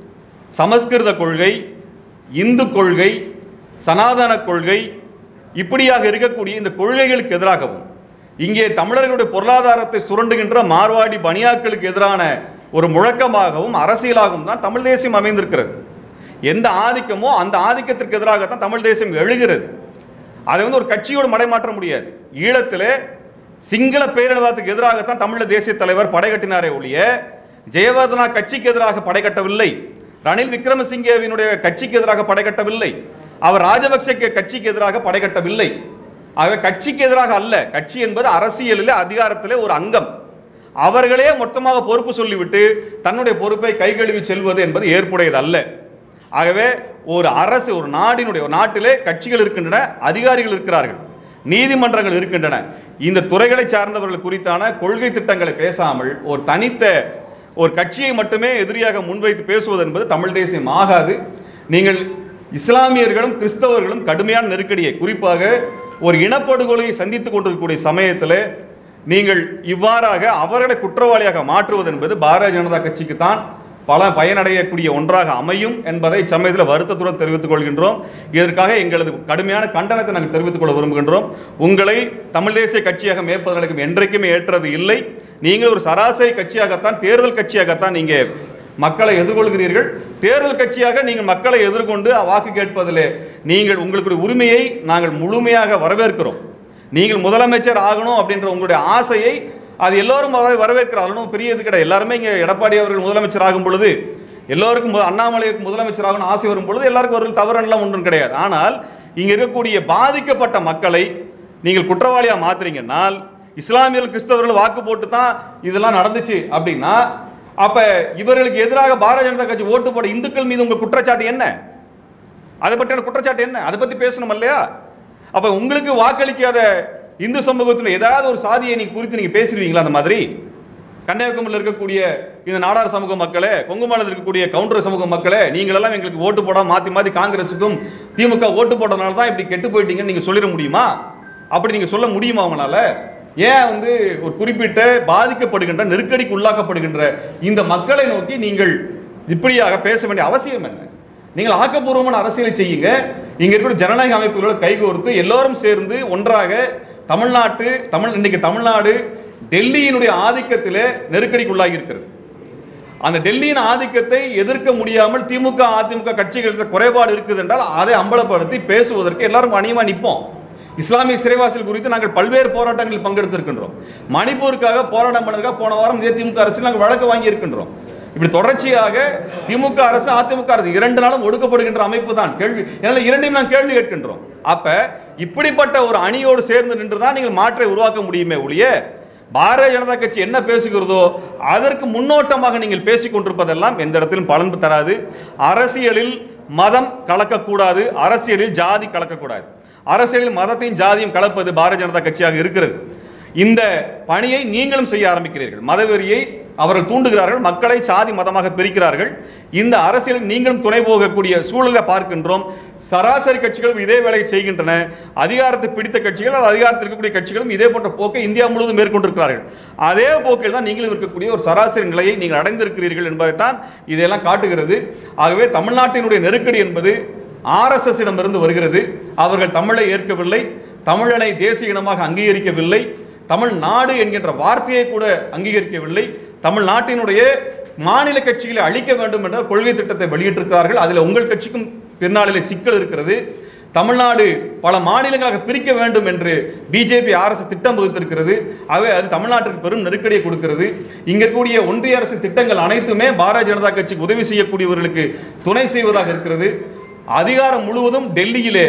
சமஸ்கிருத கொள்கை இந்து கொள்கை சனாதன கொள்கை இப்படியாக இருக்கக்கூடிய இந்த கொள்கைகளுக்கு எதிராகவும் இங்கே தமிழர்களுடைய பொருளாதாரத்தை சுரண்டுகின்ற மார்வாடி பனியாக்களுக்கு எதிரான ஒரு முழக்கமாகவும் அரசியலாகவும் தான் தமிழ் தேசியம் அமைந்திருக்கிறது எந்த ஆதிக்கமோ அந்த ஆதிக்கத்திற்கு எதிராகத்தான் தமிழ் தேசியம் எழுகிறது அதை வந்து ஒரு கட்சியோடு மடைமாற்ற முடியாது ஈழத்திலே சிங்கள பேரினவாதத்துக்கு எதிராகத்தான் தமிழ தேசிய தலைவர் படை கட்டினாரே ஒழிய ஜெயவர்தனா கட்சிக்கு எதிராக படை கட்டவில்லை ரணில் விக்ரமசிங்கவினுடைய கட்சிக்கு எதிராக படை கட்டவில்லை அவர் ராஜபக்சே கட்சிக்கு எதிராக படை கட்டவில்லை ஆகவே கட்சிக்கு எதிராக அல்ல கட்சி என்பது அரசியலில் அதிகாரத்திலே ஒரு அங்கம் அவர்களே மொத்தமாக பொறுப்பு சொல்லிவிட்டு தன்னுடைய பொறுப்பை கைகழுவி செல்வது என்பது ஏற்புடையது அல்ல ஆகவே ஒரு அரசு ஒரு நாடினுடைய ஒரு நாட்டிலே கட்சிகள் இருக்கின்றன அதிகாரிகள் இருக்கிறார்கள் நீதிமன்றங்கள் இருக்கின்றன இந்த துறைகளை சார்ந்தவர்கள் குறித்தான கொள்கை திட்டங்களை பேசாமல் ஒரு தனித்த ஒரு கட்சியை மட்டுமே எதிரியாக முன்வைத்து பேசுவது என்பது தமிழ் தேசியம் ஆகாது நீங்கள் இஸ்லாமியர்களும் கிறிஸ்தவர்களும் கடுமையான நெருக்கடியை குறிப்பாக ஒரு இனப்படுகொலையை சந்தித்துக் கொண்டிருக்கக்கூடிய சமயத்தில் நீங்கள் இவ்வாறாக அவர்களை குற்றவாளியாக மாற்றுவது என்பது பாரதிய ஜனதா கட்சிக்கு தான் பல பயனடையக்கூடிய ஒன்றாக அமையும் என்பதை இச்சமயத்தில் வருத்தத்துடன் தெரிவித்துக் கொள்கின்றோம் இதற்காக எங்களது கடுமையான கண்டனத்தை நாங்கள் தெரிவித்துக் கொள்ள விரும்புகின்றோம் உங்களை தமிழ் தேசிய கட்சியாக மேற்பதற்கு என்றைக்குமே ஏற்றது இல்லை நீங்கள் ஒரு சராசரி கட்சியாகத்தான் தேர்தல் கட்சியாகத்தான் நீங்க மக்களை எதிர்கொள்கிறீர்கள் தேர்தல் கட்சியாக நீங்கள் மக்களை எதிர்கொண்டு வாக்கு கேட்பதிலே நீங்கள் உங்களுடைய உரிமையை நாங்கள் முழுமையாக வரவேற்கிறோம் நீங்கள் முதலமைச்சர் ஆகணும் அப்படின்ற உங்களுடைய ஆசையை அது எல்லோரும் வர- வரவேற்கிறார் ஒன்றும் பெரிய இது கிடையாது எல்லாருமே இங்கே எடப்பாடி அவர்கள் முதலமைச்சர் ஆகும் பொழுது எல்லோருக்கும் மு- அண்ணாமலைக்கு முதலமைச்சர் ஆகணும் ஆசை வரும் பொழுது எல்லாருக்கும் ஒரு தவறுலாம் ஒன்றும் கிடையாது ஆனால் இங்கே இருக்கக்கூடிய பாதிக்கப்பட்ட மக்களை நீங்கள் குற்றவாளியாக மாத்துறீங்கன்னால் இஸ்லாமியர்கள் கிறிஸ்தவர்கள் வாக்கு போட்டு தான் இதெல்லாம் நடந்துச்சு அப்படின்னா அப்ப இவர்களுக்கு எதிராக பாரதிய ஜனதா கட்சி ஓட்டு போட இந்துக்கள் மீது உங்கள் குற்றச்சாட்டு என்ன அதை பற்றின குற்றச்சாட்டு என்ன அதை பத்தி பேசணும் இல்லையா அப்ப உங்களுக்கு வாக்களிக்காத இந்து சமூகத்தில் ஏதாவது ஒரு சாதியை நீங்க குறித்து நீங்க பேசிடுவீங்களா அந்த மாதிரி கன்னியாகுமரியில் இருக்கக்கூடிய இந்த நாடார் சமூக மக்களே கொங்கு மாநிலத்தில் இருக்கக்கூடிய கவுண்டர் சமூக மக்களே நீங்களெல்லாம் எங்களுக்கு ஓட்டு போட மாற்றி மாற்றி காங்கிரஸுக்கும் திமுக ஓட்டு போட்டதுனால தான் இப்படி கெட்டு போயிட்டீங்கன்னு நீங்கள் சொல்லிட முடியுமா அப்படி நீங்கள் சொல்ல முடியுமா அவங்களால ஏன் வந்து ஒரு குறிப்பிட்ட பாதிக்கப்படுகின்ற நெருக்கடிக்கு உள்ளாக்கப்படுகின்ற இந்த மக்களை நோக்கி நீங்கள் இப்படியாக பேச வேண்டிய அவசியம் என்ன நீங்கள் ஆக்கப்பூர்வமான அரசியலை செய்யுங்க இங்க இருக்கிற ஜனநாயக அமைப்புகளோட கைகோர்த்து எல்லோரும் சேர்ந்து ஒன்றாக தமிழ்நாட்டு தமிழ் இன்னைக்கு தமிழ்நாடு டெல்லியினுடைய ஆதிக்கத்திலே நெருக்கடிக்குள்ளாகி இருக்கிறது அந்த டெல்லியின் ஆதிக்கத்தை எதிர்க்க முடியாமல் திமுக அதிமுக கட்சிகள் குறைபாடு இருக்குது என்றால் அதை அம்பலப்படுத்தி பேசுவதற்கு எல்லாரும் அணியமா நிற்போம் இஸ்லாமிய சிறைவாசல் குறித்து நாங்கள் பல்வேறு போராட்டங்களில் பங்கெடுத்திருக்கின்றோம் மணிப்பூருக்காக போராட்டம் பண்ணதுக்காக போன வாரம் இதே திமுக அரசு நாங்கள் வழக்கு வாங்கி இருக்கின்றோம் இப்படி தொடர்ச்சியாக திமுக அரசு அதிமுக அரசு இரண்டு நாளும் ஒடுக்கப்படுகின்ற அமைப்பு தான் கேள்வி என்னால் இரண்டையும் நான் கேள்வி கேட்கின்றோம் அப்ப இப்படிப்பட்ட ஒரு அணியோடு சேர்ந்து நின்று தான் நீங்கள் மாற்றை உருவாக்க முடியுமே ஒழிய பாரதிய ஜனதா கட்சி என்ன பேசுகிறதோ அதற்கு முன்னோட்டமாக நீங்கள் பேசிக் கொண்டிருப்பதெல்லாம் எந்த இடத்திலும் பலன் தராது அரசியலில் மதம் கலக்கக்கூடாது அரசியலில் ஜாதி கலக்கக்கூடாது அரசியலில் மதத்தையும் ஜாதியும் கலப்பது பாரதிய ஜனதா கட்சியாக இருக்கிறது இந்த பணியை நீங்களும் செய்ய ஆரம்பிக்கிறீர்கள் மதவெறியை அவர்கள் தூண்டுகிறார்கள் மக்களை சாதி மதமாக பிரிக்கிறார்கள் இந்த அரசியலில் நீங்களும் துணை போகக்கூடிய சூழலை பார்க்கின்றோம் சராசரி கட்சிகளும் இதே வேலையை செய்கின்றன அதிகாரத்தை பிடித்த கட்சிகள் அல்லது அதிகாரத்தில் இருக்கக்கூடிய கட்சிகளும் இதே போன்ற போக்கை இந்தியா முழுவதும் மேற்கொண்டிருக்கிறார்கள் அதே போக்கில் தான் நீங்களும் இருக்கக்கூடிய ஒரு சராசரி நிலையை நீங்கள் அடைந்திருக்கிறீர்கள் என்பதைத்தான் இதெல்லாம் காட்டுகிறது ஆகவே தமிழ்நாட்டினுடைய நெருக்கடி என்பது ஆர்எஸ்எஸ் இடமிருந்து வருகிறது அவர்கள் தமிழை ஏற்கவில்லை தமிழனை தேசிய இனமாக அங்கீகரிக்கவில்லை தமிழ்நாடு என்கின்ற வார்த்தையை கூட அங்கீகரிக்கவில்லை தமிழ்நாட்டினுடைய மாநில கட்சிகளை அழிக்க வேண்டும் என்ற கொள்கை திட்டத்தை வெளியிட்டிருக்கிறார்கள் அதில் உங்கள் கட்சிக்கும் பின்னாளிலே சிக்கல் இருக்கிறது தமிழ்நாடு பல மாநிலங்களாக பிரிக்க வேண்டும் என்று பிஜேபி அரசு திட்டம் வகுத்திருக்கிறது ஆகவே அது தமிழ்நாட்டிற்கு பெரும் நெருக்கடியை கொடுக்கிறது இங்க இருக்கக்கூடிய ஒன்றிய அரசு திட்டங்கள் அனைத்துமே பாரதிய ஜனதா கட்சிக்கு உதவி செய்யக்கூடியவர்களுக்கு துணை செய்வதாக இருக்கிறது அதிகாரம் முழுவதும் டெல்லியிலே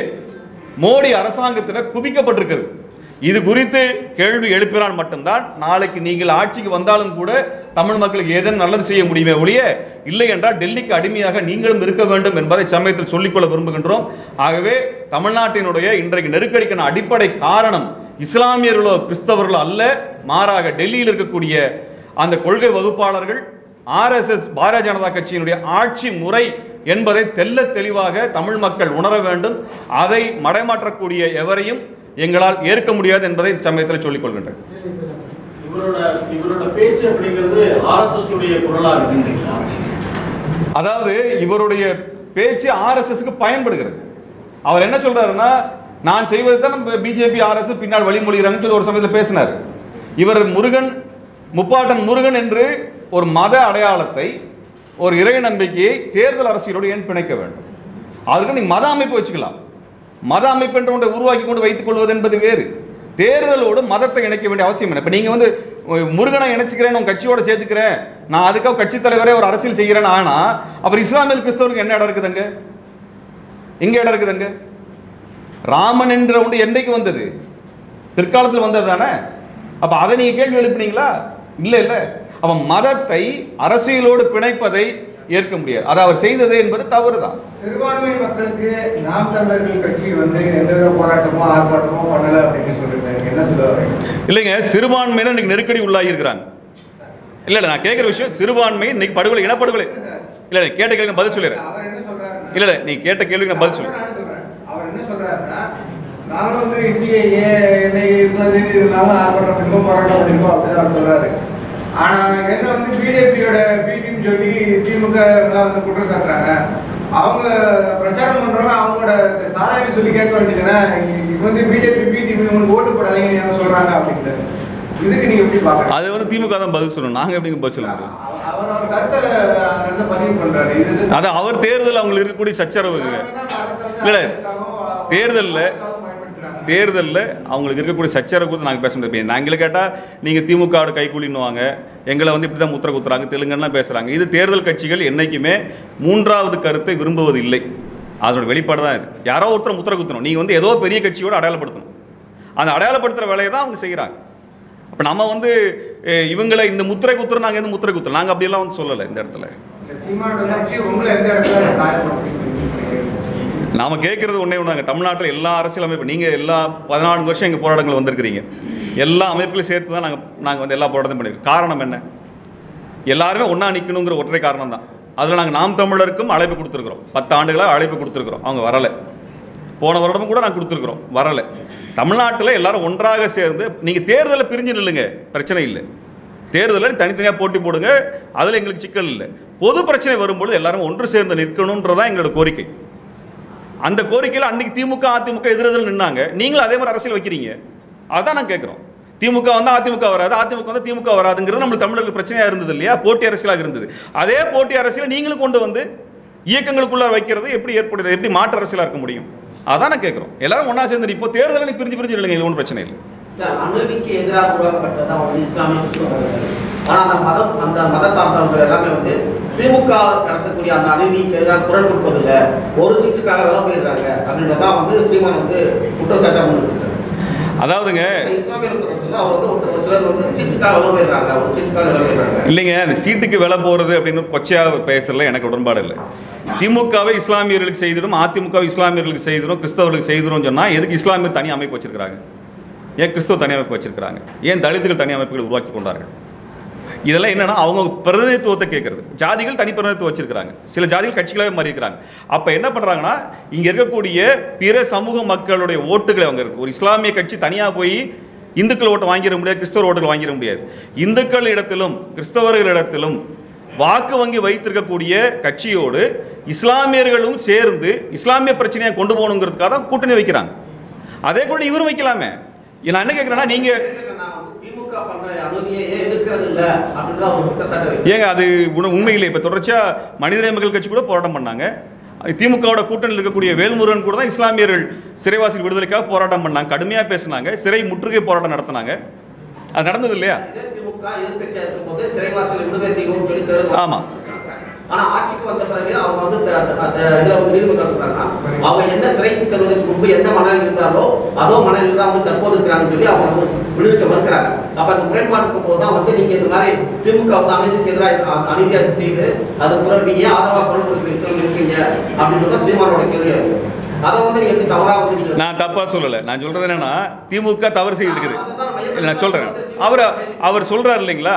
மோடி அரசாங்கத்தில் குவிக்கப்பட்டிருக்கிறது இது குறித்து கேள்வி எழுப்பினால் மட்டும்தான் நாளைக்கு நீங்கள் ஆட்சிக்கு வந்தாலும் கூட தமிழ் மக்களுக்கு ஏதேனும் நல்லது செய்ய முடியுமே ஒழிய இல்லை என்றால் டெல்லிக்கு அடிமையாக நீங்களும் இருக்க வேண்டும் என்பதை சமயத்தில் சொல்லிக்கொள்ள விரும்புகின்றோம் ஆகவே தமிழ்நாட்டினுடைய இன்றைக்கு நெருக்கடிக்கான அடிப்படை காரணம் இஸ்லாமியர்களோ கிறிஸ்தவர்களோ அல்ல மாறாக டெல்லியில் இருக்கக்கூடிய அந்த கொள்கை வகுப்பாளர்கள் ஆர்எஸ்எஸ் பாரதிய ஜனதா கட்சியினுடைய ஆட்சி முறை என்பதை தெல்ல தெளிவாக தமிழ் மக்கள் உணர வேண்டும் அதை மடைமாற்றக்கூடிய எவரையும் எங்களால் ஏற்க முடியாது என்பதை சமயத்தில் சொல்லிக் கொள்கின்றேன் இவரோட இவரோட பேச்சு அப்படிங்கிறது ஆர்எஸ்எஸ் உடைய குரலா இருக்குன்றீங்களா அதாவது இவருடைய பேச்சு ஆர்எஸ்எஸ்க்கு பயன்படுகிறது அவர் என்ன சொல்றாருன்னா நான் செய்வது தான் நம்ம பிஜேபி ஆர்எஸ் பின்னால் வழிமொழிகிறாங்கன்னு சொல்லி ஒரு சமயத்தில் பேசினார் இவர் முருகன் முப்பாட்டன் முருகன் என்று ஒரு மத அடையாளத்தை ஒரு இறை நம்பிக்கையை தேர்தல் அரசியலோடு ஏன் பிணைக்க வேண்டும் அதுக்கு நீ மத அமைப்பு வச்சுக்கலாம் மத அமைப்பு என்று ஒன்றை உருவாக்கி கொண்டு வைத்துக் கொள்வது என்பது வேறு தேர்தலோடு மதத்தை இணைக்க வேண்டிய அவசியம் இல்லை இப்போ நீங்கள் வந்து உ- முருகனை இணைச்சிக்கிறேன் உங்க கட்சியோட சேர்த்துக்கிறேன் நான் அதுக்காக கட்சி தலைவரே ஒரு அரசியல் செய்கிறேன் ஆனா அப்புறம் இஸ்லாமிய கிறிஸ்தவருக்கு என்ன இடம் இருக்குதுங்க எங்க இடம் இருக்குதுங்க ராமன் என்ற ஒன்று என்னைக்கு வந்தது பிற்காலத்தில் வந்தது தானே அப்ப அதை நீங்க கேள்வி எழுப்பினீங்களா இல்ல இல்ல அவன் மதத்தை அரசியலோடு பிணைப்பதை ஏற்க முடியாது அதை அவர் செய்தது என்பது தவறுதான் சிறுபான்மை மக்களுக்கு நாம் தமிழர்கள் கட்சி வந்து எந்தவித போராட்டமோ ஆர்ப்பாட்டமோ பண்ணல அப்படின்னு சொல்லிருக்காங்க நீங்க என்ன சொல்ல வரீங்க இல்லைங்க சிறுபான்மையினர் இன்னைக்கு நெருக்கடி உள்ளாகி இருக்கிறாங்க இல்ல இல்ல நான் கேட்குற விஷயம் சிறுபான்மை இன்னைக்கு படுகொலை இனப்படுகொலை இல்ல இல்ல கேட்ட கேள்வி பதில் சொல்லிடுறேன் அவர் என்ன சொல்றாருன்னா இல்ல இல்ல நீ கேட்ட கேள்விக்கு நான் பதில் அதான் சொல்றேன் நானும் சொல்றேன். அவர் என்ன சொல்றாருன்னா நாங்களும் வந்து சிஐஏ என்னை இருந்தது இருந்தாலும் ஆர்ப்பாட்டம் பண்ணிருக்கோம் போராட்டம் பண்ணிருக்கோம் அப்படின்னு அவர் சொல்றாரு ஆனா என்ன வந்து பிஜேபியோட பிடின்னு சொல்லி திமுக எல்லாம் வந்து குற்றம் சாட்டுறாங்க அவங்க பிரச்சாரம் பண்றவங்க அவங்களோட சாதனை சொல்லி கேட்க வேண்டியதுன்னா இது வந்து பிஜேபி பிடி உங்களுக்கு ஓட்டு போடாதீங்கன்னு என்ன சொல்றாங்க அப்படின்ட்டு இதுக்கு நீங்க எப்படி பாக்குறீங்க அது வந்து திமுக தான் பதில் சொல்லணும் நாங்க எப்படிங்க பதில் சொல்ல முடியும் அவர் அவர் அவர் கருத்தை அந்த இடத்துல பதிவு பண்றாரு இது இது- அது அவர் தேர்தல் அவங்களுக்கு இருக்கக்கூடிய சச்சரவுங்க இல்ல, தேர்தல்ல- தேர்தலில் அவங்களுக்கு இருக்கக்கூடிய சச்சரவு குறித்து நாங்கள் பேச முடியாது நாங்களே கேட்டால் நீங்கள் திமுகவோட கைக்கூலின்னுவாங்க எங்களை வந்து இப்படி தான் முத்திர குத்துறாங்க தெலுங்குலாம் பேசுகிறாங்க இது தேர்தல் கட்சிகள் என்றைக்குமே மூன்றாவது கருத்தை விரும்புவது இல்லை அதோட வெளிப்பாடு தான் இது யாரோ ஒருத்தர் முத்திர குத்தணும் நீங்கள் வந்து ஏதோ பெரிய கட்சியோட அடையாளப்படுத்தணும் அந்த அடையாளப்படுத்துகிற வேலையை தான் அவங்க செய்கிறாங்க அப்போ நம்ம வந்து அஹ், இவங்களை இந்த முத்திரை குத்துறோம் நாங்கள் எந்த முத்திரை குத்துறோம் நாங்கள் அப்படியெல்லாம் வந்து சொல்லலை இந்த இடத்துல இந்த சீமானோட கட்சி உங்களை எந்த இடத்துல காயப்படுத்தி நாம கேட்கறது ஒன்றே ஒன்றாங்க தமிழ்நாட்டில் எல்லா அரசியல் அமைப்பு நீங்கள் எல்லா பதினான்கு வருஷம் எங்கள் போராட்டங்கள் வந்திருக்கிறீங்க எல்லா அமைப்புகளையும் சேர்த்து தான் நாங்கள் நாங்கள் வந்து எல்லா போராட்டத்தையும் பண்ணியிருக்கோம் காரணம் என்ன எல்லாருமே ஒன்றா நிற்கணுங்கிற ஒற்றை காரணம் தான் அதில் நாங்கள் நாம் தமிழருக்கும் அழைப்பு கொடுத்துருக்குறோம் பத்து ஆண்டுகளாக அழைப்பு கொடுத்துருக்குறோம் அவங்க வரலை போன வருடமும் கூட நாங்கள் கொடுத்துருக்குறோம் வரலை தமிழ்நாட்டில் எல்லாரும் ஒன்றாக சேர்ந்து நீங்கள் தேர்தலில் பிரிஞ்சு நில்லுங்க பிரச்சனை இல்லை தேர்தலில் தனித்தனியாக போட்டி போடுங்க அதில் எங்களுக்கு சிக்கல் இல்லை பொது பிரச்சனை வரும்பொழுது எல்லாரும் ஒன்று சேர்ந்து நிற்கணுன்றதான் எங்களோட கோரிக்கை அந்த கோரிக்கையில் அன்னைக்கு திமுக அதிமுக எதிரெதில் நின்னாங்க நீங்களும் அதே மாதிரி அரசியல் வைக்கிறீங்க அதான் நான் கேட்குறோம் திமுக வந்து அதிமுக வராது அதிமுக வந்து திமுக வராதுங்கிறது நம்மளுக்கு தமிழர்களுக்கு பிரச்சனையா இருந்தது இல்லையா போட்டி அரசியலாக இருந்தது அதே போட்டி அரசியலை நீங்களும் கொண்டு வந்து இயக்கங்களுக்குள்ள வைக்கிறது எப்படி ஏற்படுது எப்படி மாற்று அரசியலாக இருக்க முடியும் அதான் நான் கேட்குறோம் எல்லாரும் ஒன்றா சேர்ந்து இப்போ தேர்தலில் நீ பிரிஞ்சு பிரிஞ்சு இல்லைங்க இது ஒன்றும் பிரச்சனை இல்லை சார், அநீதிக்கு எதிராக உருவாக்கப்பட்டதான் வந்து இஸ்லாமிய கிறிஸ்தவர்கள் ஆனா அந்த மதம் அந்த மத சார்ந்தவர்கள் எல்லாமே வந்து திமுக நடத்தக்கூடிய அந்த அநீதிக்கு எதிராக குரல் கொடுப்பதில்லை ஒரு சீட்டுக்காக எல்லாம் போயிடுறாங்க அப்படின்றதான் வந்து சீமான் வந்து குற்றச்சாட்டை முன் வச்சிருக்காரு அதாவதுங்க இந்த இஸ்லாமிய இருக்கிறதுல அவர் வந்து ஒரு- ஒரு சிலர் வந்து சீட்டுக்காக எல்லாம் போயிடுறாங்க ஒரு சீட்டுக்காக எல்லாம் போயிடுறாங்க இல்லைங்க அந்த சீட்டுக்கு விலை போகிறது அப்படின்னு கொச்சையாக பேசுறதுல எனக்கு உடன்பாடு இல்லை திமுகவை இஸ்லாமியர்களுக்கு செய்திடும் அதிமுக இஸ்லாமியர்களுக்கு செய்திடும் கிறிஸ்தவர்களுக்கு செய்திடும் சொன்னால் எதுக்கு இஸ்லாமியர் தனி அமைப்பு வச்சிருக்கிறாங்க ஏன் கிறிஸ்தவ தனி அமைப்பு வச்சிருக்கிறாங்க ஏன் தலித்துகள் தனி அமைப்புகள் உருவாக்கி கொண்டார்கள் இதெல்லாம் என்னன்னா அவங்க பிரதிநிதித்துவத்தை கேட்கறது ஜாதிகள் தனி பிரதிநிதித்துவம் வச்சிருக்கிறாங்க சில ஜாதிகள் கட்சிகளாகவே மாறி இருக்கிறாங்க அப்போ என்ன பண்ணுறாங்கன்னா இங்கே இருக்கக்கூடிய பிற சமூக மக்களுடைய ஓட்டுகளை அவங்க இருக்கு ஒரு இஸ்லாமிய கட்சி தனியாக போய் இந்துக்கள் ஓட்டு வாங்கிட முடியாது கிறிஸ்தவர் ஓட்டுகள் வாங்கிட முடியாது இந்துக்கள் இடத்திலும் கிறிஸ்தவர்கள் இடத்திலும் வாக்கு வங்கி வைத்திருக்கக்கூடிய கட்சியோடு இஸ்லாமியர்களும் சேர்ந்து இஸ்லாமிய பிரச்சனையை கொண்டு போகணுங்கிறதுக்காக தான் கூட்டணி வைக்கிறாங்க அதே கூட இவரும் வைக்கலாமே நான் என்ன கேட்குறேன்னா நீங்கள் நான் வந்து திமுக பண்ற அநீதியை ஏன் எதிர்க்கிறது இல்ல அப்படின்னு தான் ஒரு குற்றச்சாட்டை வைக்கிறேன் ஏங்க அது உண- உண்மையிலே இப்போ தொடர்ச்சியாக மனிதநேய மக்கள் கட்சி கூட போராட்டம் பண்ணாங்க திமுகவோட கூட்டணியில் இருக்கக்கூடிய வேல்முருகன் கூட தான் இஸ்லாமியர்கள் சிறைவாசி விடுதலைக்காக போராட்டம் பண்ணாங்க கடுமையாக பேசினாங்க சிறை முற்றுகை போராட்டம் நடத்தினாங்க அது நடந்தது இல்லையா இதே திமுக எதிர்க்கட்சியா இருக்கும்போது சிறைவாசிகளை விடுதலை செய்வோம் சொல்லி தேர்தல் ஆமா. ஆனா ஆட்சிக்கு வந்த பிறகு அவங்க வந்து த- த- அந்த இதுல வந்து நீதிமன்றம் சொல்றாங்கன்னா அவங்க என்ன சிறைக்கு செல்வதற்கு முன்பு என்ன மனநிலை இருந்தாலோ அதோ மனநிலை தான் வந்து தற்போது இருக்கிறாங்கன்னு சொல்லி அவங்க வந்து விடுவிக்க மறுக்கிறாங்க அப்ப அந்த முரண்பாடு இருக்கும் போது தான் வந்து நீங்க இந்த மாதிரி திமுக வந்து அநீதிக்கு எதிராக அநீதியாக செய்து அதுக்கு பிறகு நீங்க ஏன் ஆதரவா குரல் கொடுக்குற இஸ்லாம் இருக்கீங்க அப்படின்றது சீமானோட கேள்வியா இருக்கு அதை வந்து நீங்க எப்படி தவறா வந்து நீங்க நான் தப்பாக சொல்லலை நான் சொல்கிறது என்னன்னா திமுக தவறு செய்திருக்குது அதுதான் மையப்படுத்தி இல்லை, நான் சொல்கிறேன் அவர் அவர் சொல்கிறார் இல்லைங்களா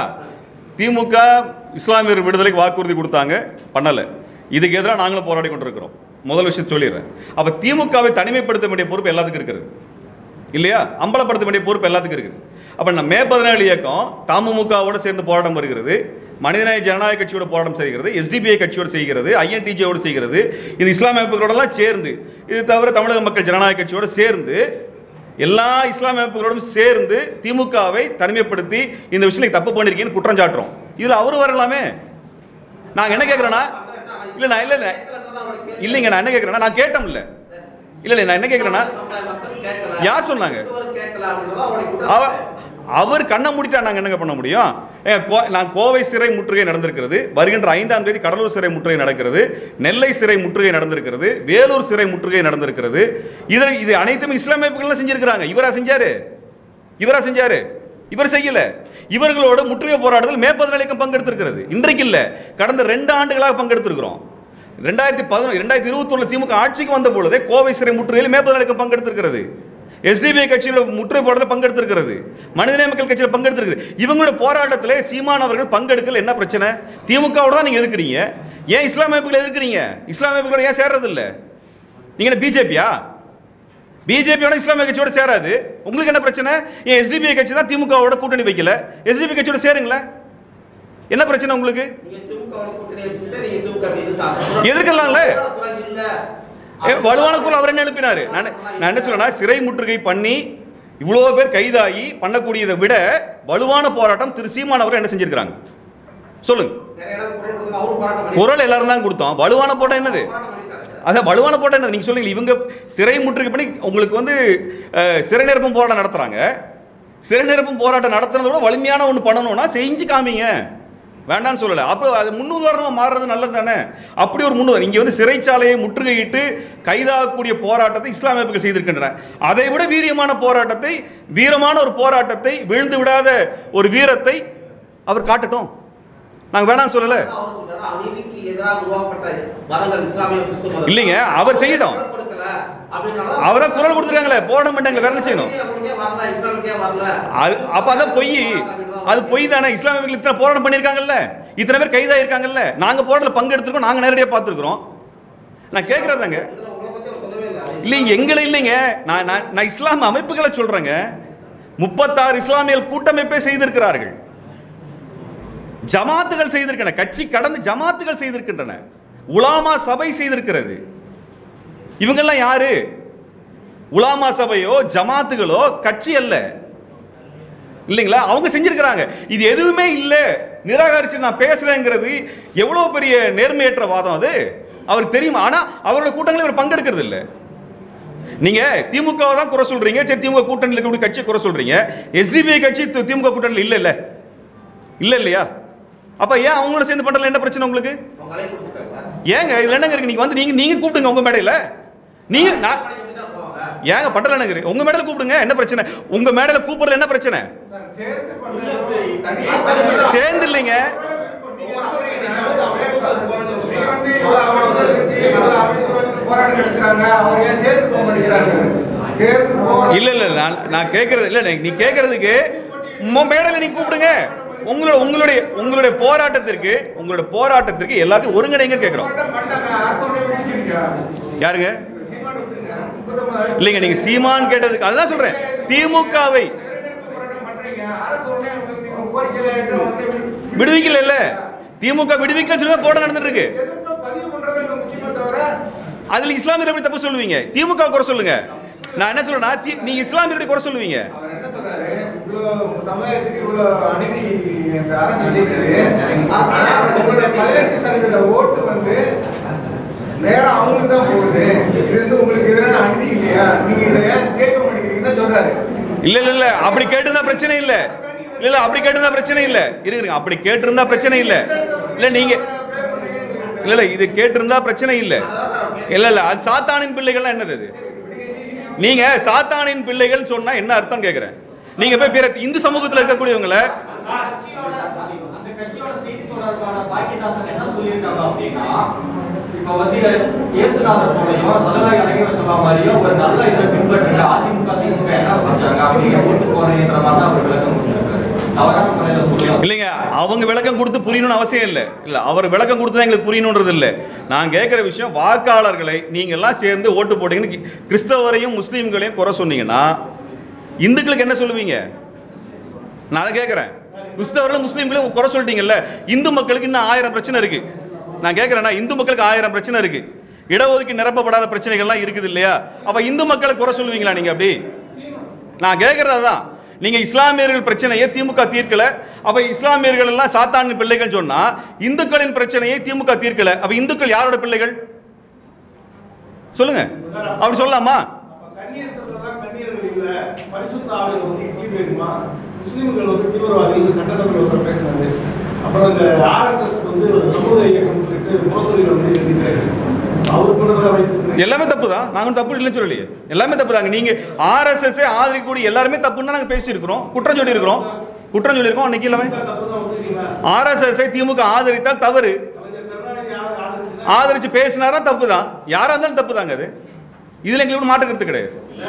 திமுக இஸ்லாமியர் விடுதலைக்கு வாக்குறுதி கொடுத்தாங்க பண்ணலை இதுக்கு எதிராக நாங்களும் போராடி கொண்டிருக்கிறோம் முதல் விஷயம் சொல்லிடுறேன் அப்போ திமுகவை தனிமைப்படுத்த வேண்டிய பொறுப்பு எல்லாத்துக்கும் இருக்கிறது இல்லையா அம்பலப்படுத்த வேண்டிய பொறுப்பு எல்லாத்துக்கும் இருக்குது அப்போ நம்ம மே பதினேழு இயக்கம் தமுமுகவோட சேர்ந்து போராட்டம் வருகிறது மனிதநேய ஜனநாயக கட்சியோட போராட்டம் செய்கிறது எஸ்டிபிஐ கட்சியோட செய்கிறது ஐஎன்டிஜியோட செய்கிறது இது இஸ்லாமிய அமைப்புகளோடலாம் சேர்ந்து இது தவிர தமிழக மக்கள் ஜனநாயக கட்சியோட சேர்ந்து எல்லா இஸ்லாமிய அமைப்புகளோடும் சேர்ந்து திமுகவை தனிமைப்படுத்தி இந்த விஷயத்தை தப்பு பண்ணிருக்கீங்கன்னு குற்றம் சாட்டுறோம் இதில் அவர் வரலாமே நாங்கள் என்ன கேட்குறேன்னா இல்லை நான் இல்லை இல்லை இல்லைங்க நான் என்ன கேட்குறேன்னா நான் கேட்டோம்ல இல்லை இல்லை நான் என்ன கேட்குறேன்னா யார் சொன்னாங்க? அவ அவர் கண்ணை மூடிட்டா நாங்கள் என்னங்க பண்ண முடியும் ஏங்க, கோ- நான் கோவை சிறை முற்றுகை நடந்திருக்கிறது வருகின்ற ஐந்தாம் தேதி கடலூர் சிறை முற்றுகை நடக்கிறது நெல்லை சிறை முற்றுகை நடந்திருக்கிறது வேலூர் சிறை முற்றுகை நடந்திருக்கிறது இதில் இது அனைத்துமே இஸ்லாமிய அமைப்புகள் செஞ்சிருக்கிறாங்க இவரா செஞ்சாரு இவரா செஞ்சாரு இவர் செய்யல இவர்களோட முற்றுகை போராட்டத்தில் மே பதினாலுக்கும் பங்கெடுத்திருக்கிறது இன்றைக்கு இல்ல கடந்த ரெண்டு ஆண்டுகளாக பங்கெடுத்திருக்கிறோம் ரெண்டாயிரத்தி பதினொன்று ரெண்டாயிரத்தி இருபத்தொன்னு திமுக ஆட்சிக்கு வந்த பொழுதே கோவை சிறை முற்றுகையில் மே பதினாலுக்கு பங்கெடுத்திருக்கிறது எஸ்டிபிஐ கட்சியோட முற்றுகை போராட்டத்தில் பங்கெடுத்திருக்கிறது மனிதநேய மக்கள் கட்சியில் பங்கெடுத்திருக்குது இவங்களோட போராட்டத்தில் சீமான் அவர்கள் பங்கெடுக்கல என்ன பிரச்சனை திமுகவோட தான் நீங்க எதிர்க்கிறீங்க ஏன் இஸ்லாமிய அமைப்புகளை எதிர்க்கிறீங்க இஸ்லாமிய அமைப்புகளோட ஏன் சேர்றது இல்ல நீங்க என்ன பிஜேபியா பிஜேபியோட இஸ்லாமிய கட்சியோட சேராது உங்களுக்கு என்ன பிரச்சனை ஏன் எஸ்டிபிஐ கட்சி தான் திமுகவோட கூட்டணி வைக்கல எஸ்டிபி கட்சியோட சேருங்களேன் என்ன பிரச்சனை உங்களுக்கு நீங்க திமுகவோட கூட்டணி வச்சுக்கிட்டு நீங்க திமுக க்கு எதிர்த்தாங்க. எதிர்க்கலாம்ல? குரல் இல்ல. ஏ, வலுவான குரல் அவர் என்ன எழுப்பினாரு நான் நான் என்ன சொல்றேன்னா சிறை முற்றுகை பண்ணி இவ்வளோ பேர் கைதாகி பண்ணக்கூடியதை விட வலுவான போராட்டம் திரு சீமான் அவர் என்ன செஞ்சிருக்கிறாங்க சொல்லுங்க நிறைய இடத்துல குரல் கொடுத்தாங்க, அவரும் போராட்டம் பண்ணி- குரல் எல்லாரும் தான் கொடுத்தோம் வலுவான போட்டம் என்னது போராட்டம் பண்ணிருக்காரு. அதான் வலுவான போட்டம் என்னது நீங்க சொல்லுங்க இவங்க சிறை முற்றுகை பண்ணி உங்களுக்கு வந்து அஹ், சிறை நிரப்பும் போராட்டம் நடத்துறாங்க சிறை நிரப்பும் போராட்டம் நடத்துறத விட வலிமையான ஒன்று பண்ணணும்னா செஞ்சு காமிங்க வேண்டாம்னு சொல்லலை அப்போ அது முன்னுதாரணமாக மாறுறது நல்லது தானே அப்படி ஒரு முன்னுதாரணம் இங்கே வந்து சிறைச்சாலையை முற்றுகையிட்டு கைதாகக்கூடிய போராட்டத்தை இஸ்லாமிய அமைப்புகள் செய்திருக்கின்றன அதை விட வீரியமான போராட்டத்தை வீரமான ஒரு போராட்டத்தை விழுந்து விடாத ஒரு வீரத்தை அவர் காட்டட்டும் நாங்கள் வேணாம்னு சொல்லலை அதான் அவர் சொல்றாரு, அநீதிக்கு எதிராக உருவாக்கப்பட்ட மதங்கள் இஸ்லாமிய கிறிஸ்துவ மதம். இல்லைங்க, அவர் செய்யட்டும். குரல் கொடுக்கல அப்படின்னால அவரை குரல் கொடுத்துருக்காங்களே போட மாட்டாங்களே வேற என்ன செய்யணும் அவங்களுக்கே வரல, இஸ்லாமிக்கே வரல. அது அப்ப அதான் பொய் அது பொய் தானே இஸ்லாமியர்கள் இத்தனை போராட்டம் பண்ணியிருக்காங்கல்ல இத்தனை பேர் கைதாயிருக்காங்கல்ல நாங்க போராட்டத்தில் பங்கு எடுத்திருக்கோம் நாங்க நேரடியாக பார்த்துருக்குறோம் நான் கேட்கறதாங்க இதுல உங்களை பத்தி அவர் சொல்லவே இல்லை இல்லைங்க எங்களை இல்லைங்க நான் நான் நான் இஸ்லாம் அமைப்புகளை சொல்றேங்க முப்பத்தாறு இஸ்லாமியல் கூட்டமைப்பே செய்திருக்கிறார்கள் ஜமாத்துகள் செய்திருக்கின்றன கட்சி கடந்து ஜமாத்துகள் செய்திருக்கின்றன உலாமா சபை செய்திருக்கிறது இவங்கெல்லாம் யாரு உலாமா சபையோ ஜமாத்துகளோ கட்சி அல்ல இல்லைங்களா அவங்க செஞ்சிருக்கிறாங்க இது எதுவுமே இல்லை நிராகரிச்சு நான் பேசுறேங்கிறது எவ்வளவு பெரிய நேர்மையற்ற வாதம் அது அவருக்கு தெரியுமா ஆனா அவரோட கூட்டங்களில் இவர் பங்கெடுக்கிறது இல்லை நீங்க திமுக தான் குறை சொல்றீங்க சரி திமுக கூட்டணியில் இருக்கக்கூடிய கட்சியை குறை சொல்றீங்க எஸ்டிபிஐ கட்சி தி- திமுக கூட்டணியில் இல்ல இல்ல இல்ல இல்லையா அப்ப ஏன் அவங்களோட சேர்ந்து பண்றதுல என்ன பிரச்சனை உங்களுக்கு அவங்க அலை கொடுத்துட்டாங்களா ஏங்க இதுல என்னங்க இருக்கு நீங்க வந்து நீங்க நீங்க கூப்பிடுங்க உங்க மேடையில நீங்க நான் எப்படி சார் போவாங்க ஏங்க பண்றல என்னங்க இருக்கு? உங்க மேடையில கூப்பிடுங்க என்ன பிரச்சனை உங்க மேடையில கூப்பிடுறதுல என்ன பிரச்சனை சார், சேர்த்து பண்றது இல்லத்தை- தனியா இல்லத்தை- சேர்ந்து இல்லைங்க நீங்க சொல்றீங்க, நீங்க வந்து இவ்வளவு அமைப்புகள் இருக்கு, இவ்வளவு அமைப்புகள் போராட்டம் நடத்துறாங்க அவங்க ஏன் சேர்த்து போக மாட்டேங்கிறாங்க சேர்த்து போற இல்ல இல்ல நான் நான் கேக்குறது இல்ல நீ- நீ கேக்குறதுக்கு உங்க மேடையில நீ கூப்பிடுங்க உங்களோட உங்களுடைய உங்களுடைய போராட்டத்திற்கு உங்களுடைய போராட்டத்திற்கு எல்லாத்தையும் ஒருங்கிணைங்க கேக்குறோம் போராட்டம் பண்ணாங்க அரசு ஒண்ணு விடுவிச்சிருக்கா யாருங்க சீமான் விட்டுருங்க முப்பத்தொன்பதாயிரம் இல்லைங்க நீங்க சீமான் கேட்டதுக்கு அதுதான் சொல்றேன் திமுகவை திறனெடுப்பு போராட்டம் பண்றீங்க அரசு உடனே வந்து நீங்க கோரிக்கையில ஏற்று வந்து விடு- விடுவிக்கல இல்ல திமுக விடுவிக்க சொல்லி தான் போராட்டம் நடந்துட்டு இருக்கு எதிர்ப்பை பதிவு பண்றது அங்க முக்கியமே தவிர அதுல இஸ்லாமியர் எப்படி தப்பு சொல்லுவீங்க திமுக குறை சொல்லுங்க நான் என்ன சொல்றேன்னா தி- நீங்க இஸ்லாமியர்களை குறை சொல்லுவீங்க அவர் என்ன சொல்றாரு இவ்வளவு சமுதாயத்துக்கு இவ்வளவு அநீதி இந்த அரசு பண்ணிருக்குது ஆனா உங்களுடைய பதினெட்டு சதவீத ஓட்டு வந்து நேரா அவங்களுக்கு தான் போகுது இது வந்து உங்களுக்கு எதிரான அநீதி இல்லையா நீங்க இதை ஏன் கேட்க மாட்டேங்கிறீங்கன்னு தான் சொல்றாரு இல்ல இல்ல இல்ல அப்படி கேட்டிருந்தா பிரச்சனை இல்ல இல்ல இல்ல அப்படி கேட்டிருந்தா பிரச்சனை இல்ல இருங்க அப்படி கேட்டிருந்தா பிரச்சனை இல்ல இல்ல நீங்க இல்ல இல்ல இது கேட்டிருந்தா பிரச்சனை இல்ல இல்ல இல்ல அது சாத்தானின் பிள்ளைகள்லாம் என்னது அது நீங்க சாத்தானின் பிள்ளைகள் சொன்னா என்ன அர்த்தம் கேக்குறேன் நீங்க போய் பிற இந்து சமூகத்துல இருக்கக்கூடியவங்கள கட்சியோட அந்த கட்சியோட செய்தி தொடர்பாளர் பாக்கியதாசன் என்ன சொல்லியிருக்காங்க அப்படின்னா இப்ப வந்து இயேசுநாதர் போலையும் சலகாய் அழகிய சொல்ல மாதிரியும் ஒரு நல்ல இதை பின்பற்றுங்க அதிமுக திமுக என்ன செஞ்சாங்க அப்படிங்க ஓட்டு போறேன்ற மாதிரி தான் அவர் விளக்கம் கொடுத்திருக்காரு தவறான முறையில சொல்லலாம் இல்லைங்க அவங்க விளக்கம் கொடுத்து புரியணும்னு அவசியம் இல்லை இல்ல அவர் விளக்கம் கொடுத்து தான் எங்களுக்கு புரியணுன்றது இல்லை நான் கேட்குற விஷயம் வாக்காளர்களை நீங்க எல்லாம் சேர்ந்து ஓட்டு போட்டீங்கன்னு கி- கிறிஸ்தவரையும் முஸ்லீம்களையும் குறை சொன்னீங்கன்னா இந்துக்களுக்கு என்ன சொல்லுவீங்க நான் அதை கேட்குறேன் கிறிஸ்தவர்களும் முஸ்லீம்களையும் குறை சொல்லிட்டீங்கல்ல இந்து மக்களுக்கு இன்னும் ஆயிரம் பிரச்சனை இருக்கு நான் கேட்குறேன்னா இந்து மக்களுக்கு ஆயிரம் பிரச்சனை இருக்கு இடஒதுக்கீடு நிரப்பப்படாத பிரச்சனைகள்லாம் இருக்குது இல்லையா அப்ப இந்து மக்களை குறை சொல்லுவீங்களா நீங்க அப்படி நான் கேட்கறது அதான் நீங்க இஸ்லாமியர்கள் பிரச்சனையை திமுக தீர்க்கல அப்ப இஸ்லாமியர்கள் எல்லாம் சாத்தானின் பிள்ளைகள் சொன்னா இந்துக்களின் பிரச்சனையை திமுக தீர்க்கல அப்ப இந்துக்கள் யாரோட பிள்ளைகள் சொல்லுங்க அப்படி சொல்லலாமா அப்ப கன்னியஸ்தர்கள்லாம் கன்னியர்கள் இல்ல பரிசுத்த ஆளுநர் வந்து தீர்வு வேணுமா முஸ்லிம்கள் வந்து தீவிரவாதிகள் சட்டசபையில் ஒருத்தர் பேசினாரு அப்புறம் இந்த ஆர்எஸ்எஸ் வந்து ஒரு சமூக இயக்கம் சொல்லிட்டு முரசொலியில் வந்து எழுதிக்கிறாரு அவர் பண்ணதில் வைத்து எல்லாமே தப்பு தான் நாங்க தப்பு இல்லைன்னு சொல்லலையே எல்லாமே தப்பு தாங்க நீங்க ஆர்எஸ்எஸ் ஆதரிக்கக்கூடிய எல்லாருமே தப்புன்னு தான் நாங்க பேசியிருக்கிறோம் குற்றம் சொல்லி இருக்கிறோம் குற்றம் சொல்லியிருக்கோம் அன்னைக்கு எல்லாமே தப்பு தான் ஒத்துக்கிறீங்களா ஆர்எஸ்எஸ் திமுக ஆதரித்தால் தவறு கலைஞர் கருணாநிதி ஆத- ஆதரிச்சுதான் ஆதரிச்சு பேசினாரா தப்பு தான் யாரா இருந்தாலும் தப்பு தாங்க அது இதுல எங்களுக்கு மாற்று கருத்து கிடையாது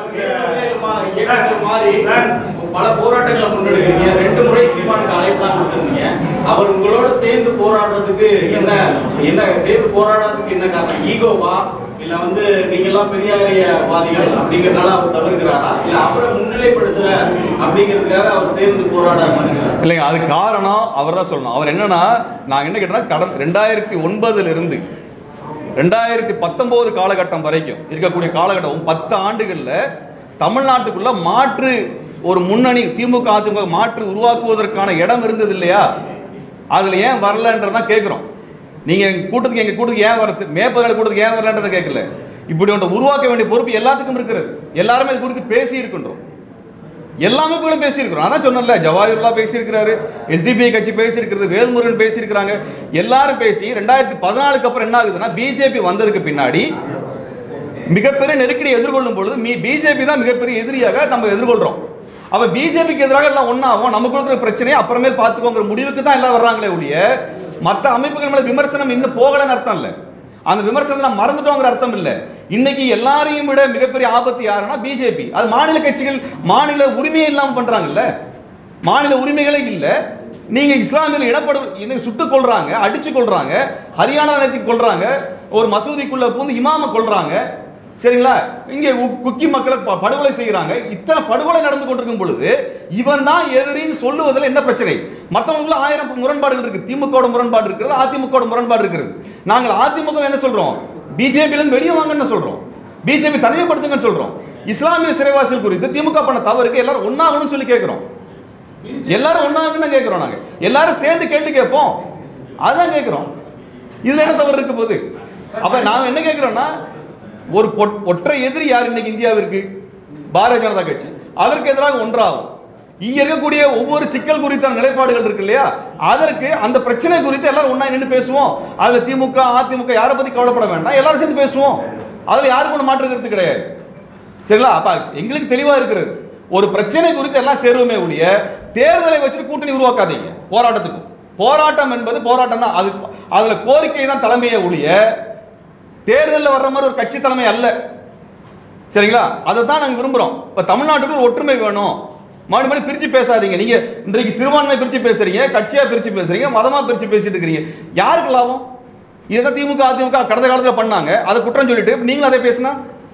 இயக்கங்கள் மாறி பல போராட்டங்களை முன்னெடுக்கிறீங்க ரெண்டு முறை சீமானுக்கு அழைப்புலாம் கொடுத்துருந்தீங்க அவர் உங்களோட சேர்ந்து போராடுறதுக்கு என்ன என்ன சேர்ந்து போராடுறதுக்கு என்ன காரணம் ஈகோவா இல்ல வந்து நீங்க எல்லாம் பெரியாரியவாதிகள் அப்படிங்கறதுனால அவர் தவிர்க்கிறாரா இல்ல அவரை முன்னிலைப்படுத்தல அப்படிங்கிறதுக்காக அவர் சேர்ந்து போராட மறுக்கிறார் இல்லைங்க அது காரணம் அவர் தான் சொல்லணும் அவர் என்னன்னா நாங்கள் என்ன கேட்டோம்னா கடன் ரெண்டாயிரத்தி ஒன்பதுல இருந்து ரெண்டாயிரத்தி பத்தொம்போது காலகட்டம் வரைக்கும் இருக்கக்கூடிய காலகட்டம் பத்து ஆண்டுகளில் தமிழ்நாட்டுக்குள்ள மாற்று ஒரு முன்னணி திமுக அதிமுக மாற்று உருவாக்குவதற்கான இடம் இருந்தது இல்லையா அதில் ஏன் வரலன்றதான் கேட்குறோம் நீங்கள் எங்கள் கூட்டத்துக்கு எங்கள் கூட்டத்துக்கு ஏன் வரது மேற்பதினாலு கூட்டத்துக்கு ஏன் வரலன்றதை கேட்கல இப்படி ஒன்று உருவாக்க வேண்டிய பொறுப்பு எல்லாத்துக்கும் இருக்கிறது எல்லாருமே இது குறித்து பேசி இருக்கின்றோம் எல்லா அமைப்புகளும் பேசியிருக்கிறோம் அதான் சொன்னல ஜவாஹர்லா பேசியிருக்கிறாரு எஸ்டிபிஐ கட்சி பேசியிருக்கிறது வேல்முருகன் பேசியிருக்கிறாங்க எல்லாரும் பேசி ரெண்டாயிரத்தி பதினாலுக்கு அப்புறம் என்ன ஆகுதுன்னா பிஜேபி வந்ததுக்கு பின்னாடி மிகப்பெரிய நெருக்கடியை எதிர்கொள்ளும் பொழுது மீ பிஜேபி தான் மிகப்பெரிய எதிரியாக நம்ம எதிர்கொள்றோம் அப்ப பிஜேபிக்கு எதிராக எல்லாம் ஒன்னாகும் நமக்கு இருக்கிற பிரச்சனையை அப்புறமேல் பார்த்துக்கோங்கிற முடிவுக்கு தான் எல்லாம் வர்றாங்களே ஒழிய மற்ற அமைப்புகள் மேல விமர்சனம் இன்னும் போகலன்னு அர்த்தம் இல்லை அந்த விமர்சனத்தை நம்ம மறந்துட்டோங்கிற அர்த்தம் இல்லை இன்னைக்கு எல்லாரையும் விட மிகப்பெரிய ஆபத்து யாருன்னா பிஜேபி அது மாநில கட்சிகள் மாநில உரிமையே இல்லாம பண்றாங்கல்ல மாநில உரிமைகளே இல்லை நீங்க இஸ்லாமியர்கள் இனப்படு இன சுட்டுக் கொள்றாங்க அடிச்சு கொள்றாங்க ஹரியானா நேத்தி கொள்றாங்க ஒரு மசூதிக்குள்ள பூந்து இமாம கொள்றாங்க சரிங்களா இங்கே உ- குக்கி மக்களை ப- படுகொலை செய்யறாங்க இத்தனை படுகொலை நடந்து கொண்டிருக்கும் பொழுது இவன் தான் எதிரின்னு சொல்லுவதில் என்ன பிரச்சனை மற்றவங்களுக்குள்ள ஆயிரம் முரண்பாடுகள் இருக்கு திமுக முரண்பாடு இருக்கிறது அதிமுக முரண்பாடு இருக்கிறது நாங்கள் அதிமுக என்ன சொல்றோம் பிஜேபியில இருந்து வெளியே வாங்கன்னு சொல்றோம் பிஜேபி தனிமைப்படுத்துங்கன்னு சொல்றோம் இஸ்லாமிய சிறைவாசிகள் குறித்து திமுக பண்ண தவறுக்கு எல்லாரும் ஒன்னாகணும்னு சொல்லி கேட்கிறோம் எல்லாரும் ஒன்னாங்கன்னு தான் கேட்கிறோம் நாங்க எல்லாரும் சேர்ந்து கேள்வி கேட்போம் அதான் கேட்கிறோம் இதுல என்ன தவறு இருக்க போகுது அப்ப நாம என்ன கேட்கிறோம்னா ஒரு பொட்- ஒற்றை எதிரி யார் இன்னைக்கு இந்தியாவிற்கு பாரதிய ஜனதா கட்சி அதற்கு எதிராக ஒன்றாகும் இங்க இருக்கக்கூடிய ஒவ்வொரு சிக்கல் குறித்தான நிலைப்பாடுகள் இருக்கு இல்லையா அதற்கு அந்த பிரச்சனை குறித்து எல்லாரும் ஒண்ணா நின்று பேசுவோம் அதுல திமுக அதிமுக யாரை பத்தி கவலைப்பட வேண்டாம் எல்லாரும் சேர்ந்து பேசுவோம் அதுல யாருக்கும் ஒண்ணு மாற்று கருத்து கிடையாது சரிங்களா அப்ப எங்களுக்கு தெளிவா இருக்கிறது ஒரு பிரச்சனை குறித்து எல்லாம் சேருவோமே ஒழிய தேர்தலை வச்சுட்டு கூட்டணி உருவாக்காதீங்க போராட்டத்துக்கு போராட்டம் என்பது போராட்டம் தான் அது அதுல கோரிக்கை தான் தலைமையை ஒழிய தேர்தலில் வர்ற மாதிரி ஒரு கட்சி தலைமை அல்ல சரிங்களா அதை தான் நாங்கள் விரும்புகிறோம் இப்போ தமிழ்நாட்டுக்குள்ள ஒற்றுமை வேணும் மாடி மாடி பிரித்து பேசாதீங்க நீங்க இன்றைக்கு சிறுபான்மை பிரித்து பேசுறீங்க கட்சியாக பிரித்து பேசுறீங்க மதமாக பிரித்து பேசிட்டு இருக்கிறீங்க யாருக்கு லாபம் இதை திமுக அதிமுக கடந்த காலத்தில் பண்ணாங்க அதை குற்றம் சொல்லிட்டு இப்ப நீங்களும் அதை பேசினா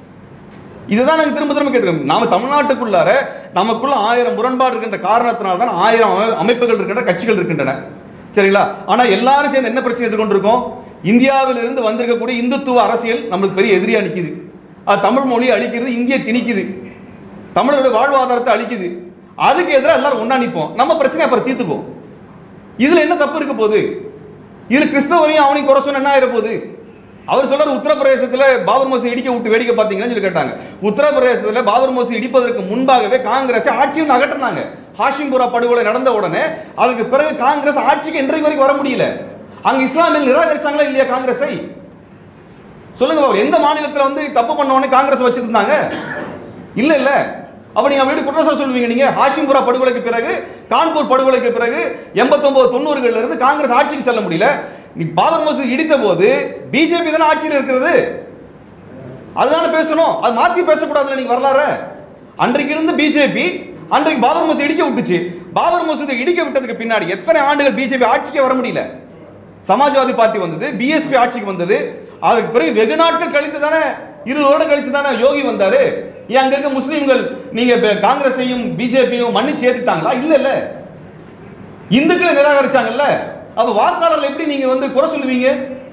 இதுதான் நாங்கள் திரும்ப திரும்ப கேட்டுருக்கோம் நாம தமிழ்நாட்டுக்குள்ளார நமக்குள்ள ஆயிரம் முரண்பாடு இருக்கின்ற காரணத்தினால தான் ஆயிரம் அமை- அமைப்புகள் இருக்கின்ற கட்சிகள் இருக்கின்றன சரிங்களா ஆனா எல்லாரும் சேர்ந்து என்ன பிரச்சனை எதிர்கொண்டிருக்கோம் இந்தியாவில் இருந்து வந்திருக்கக்கூடிய இந்துத்துவ அரசியல் நம்மளுக்கு பெரிய எதிரியா நிக்குது அது தமிழ் மொழியை அழிக்கிறது இந்திய திணிக்குது தமிழருடைய வாழ்வாதாரத்தை அழிக்குது அதுக்கு எதிராக எல்லாரும் ஒண்ணா நிற்போம் நம்ம பிரச்சனை அப்புறம் தீர்த்துக்குவோம் இதுல என்ன தப்பு இருக்க போகுது இதுல கிறிஸ்தவரையும் அவனையும் குறை சொன்ன என்ன ஆயிர போகுது அவர் சொல்றாரு உத்தரப்பிரதேசத்துல பாபர் மசூதி இடிக்க விட்டு வேடிக்கை பார்த்தீங்கன்னு சொல்லி கேட்டாங்க உத்தரப்பிரதேசத்துல பாபர் மசூதி இடிப்பதற்கு முன்பாகவே காங்கிரஸ் ஆட்சியில் அகற்றினாங்க ஹாஷிம்புரா படுகொலை நடந்த உடனே அதுக்கு பிறகு காங்கிரஸ் ஆட்சிக்கு இன்றைக்கு வரைக்கும் வர முடியல அங்க இஸ்லாமியர்கள் நிராகரிச்சாங்களா இல்லையா காங்கிரஸை சொல்லுங்க பாபு எந்த மாநிலத்துல வந்து தப்பு பண்ண உடனே காங்கிரஸ் வச்சிருந்தாங்க இல்ல இல்ல அப்ப நீங்க வீடு குற்றச்சாட்டு சொல்லுவீங்க நீங்க ஹாஷிம்புரா படுகொலைக்கு பிறகு கான்பூர் படுகொலைக்கு பிறகு எண்பத்தொன்பது தொண்ணூறுகள்ல இருந்து காங்கிரஸ் ஆட்சிக்கு செல்ல முடியல நீ பாபர் மசூதி இடித்த போது பிஜேபி தானே ஆட்சியில் இருக்கிறது அதுதானே பேசணும் அது மாத்தி பேசக்கூடாதுல நீங்க வரலாறு அன்றைக்கு இருந்து பிஜேபி அன்றைக்கு பாபர் மசூதி இடிக்க விட்டுச்சு பாபர் மசூதி இடிக்க விட்டதுக்கு பின்னாடி எத்தனை ஆண்டுகள் பிஜேபி ஆட்சிக்கே வர முடியல சமாஜ்வாதி பார்ட்டி வந்தது பிஎஸ்பி ஆட்சிக்கு வந்தது அதுக்கு பிறகு வெகு நாட்கள் கழித்து தானே இருபது வருடம் கழித்து தானே யோகி வந்தாரு ஏன் அங்க இருக்க முஸ்லீம்கள் நீங்க ப- காங்கிரஸையும் பிஜேபியும் மன்னிச்சு ஏத்துட்டாங்களா இல்ல இல்ல இந்துக்களை நிராகரிச்சாங்கல்ல அப்ப வாக்காளர்கள் எப்படி நீங்க வந்து குறை சொல்லுவீங்க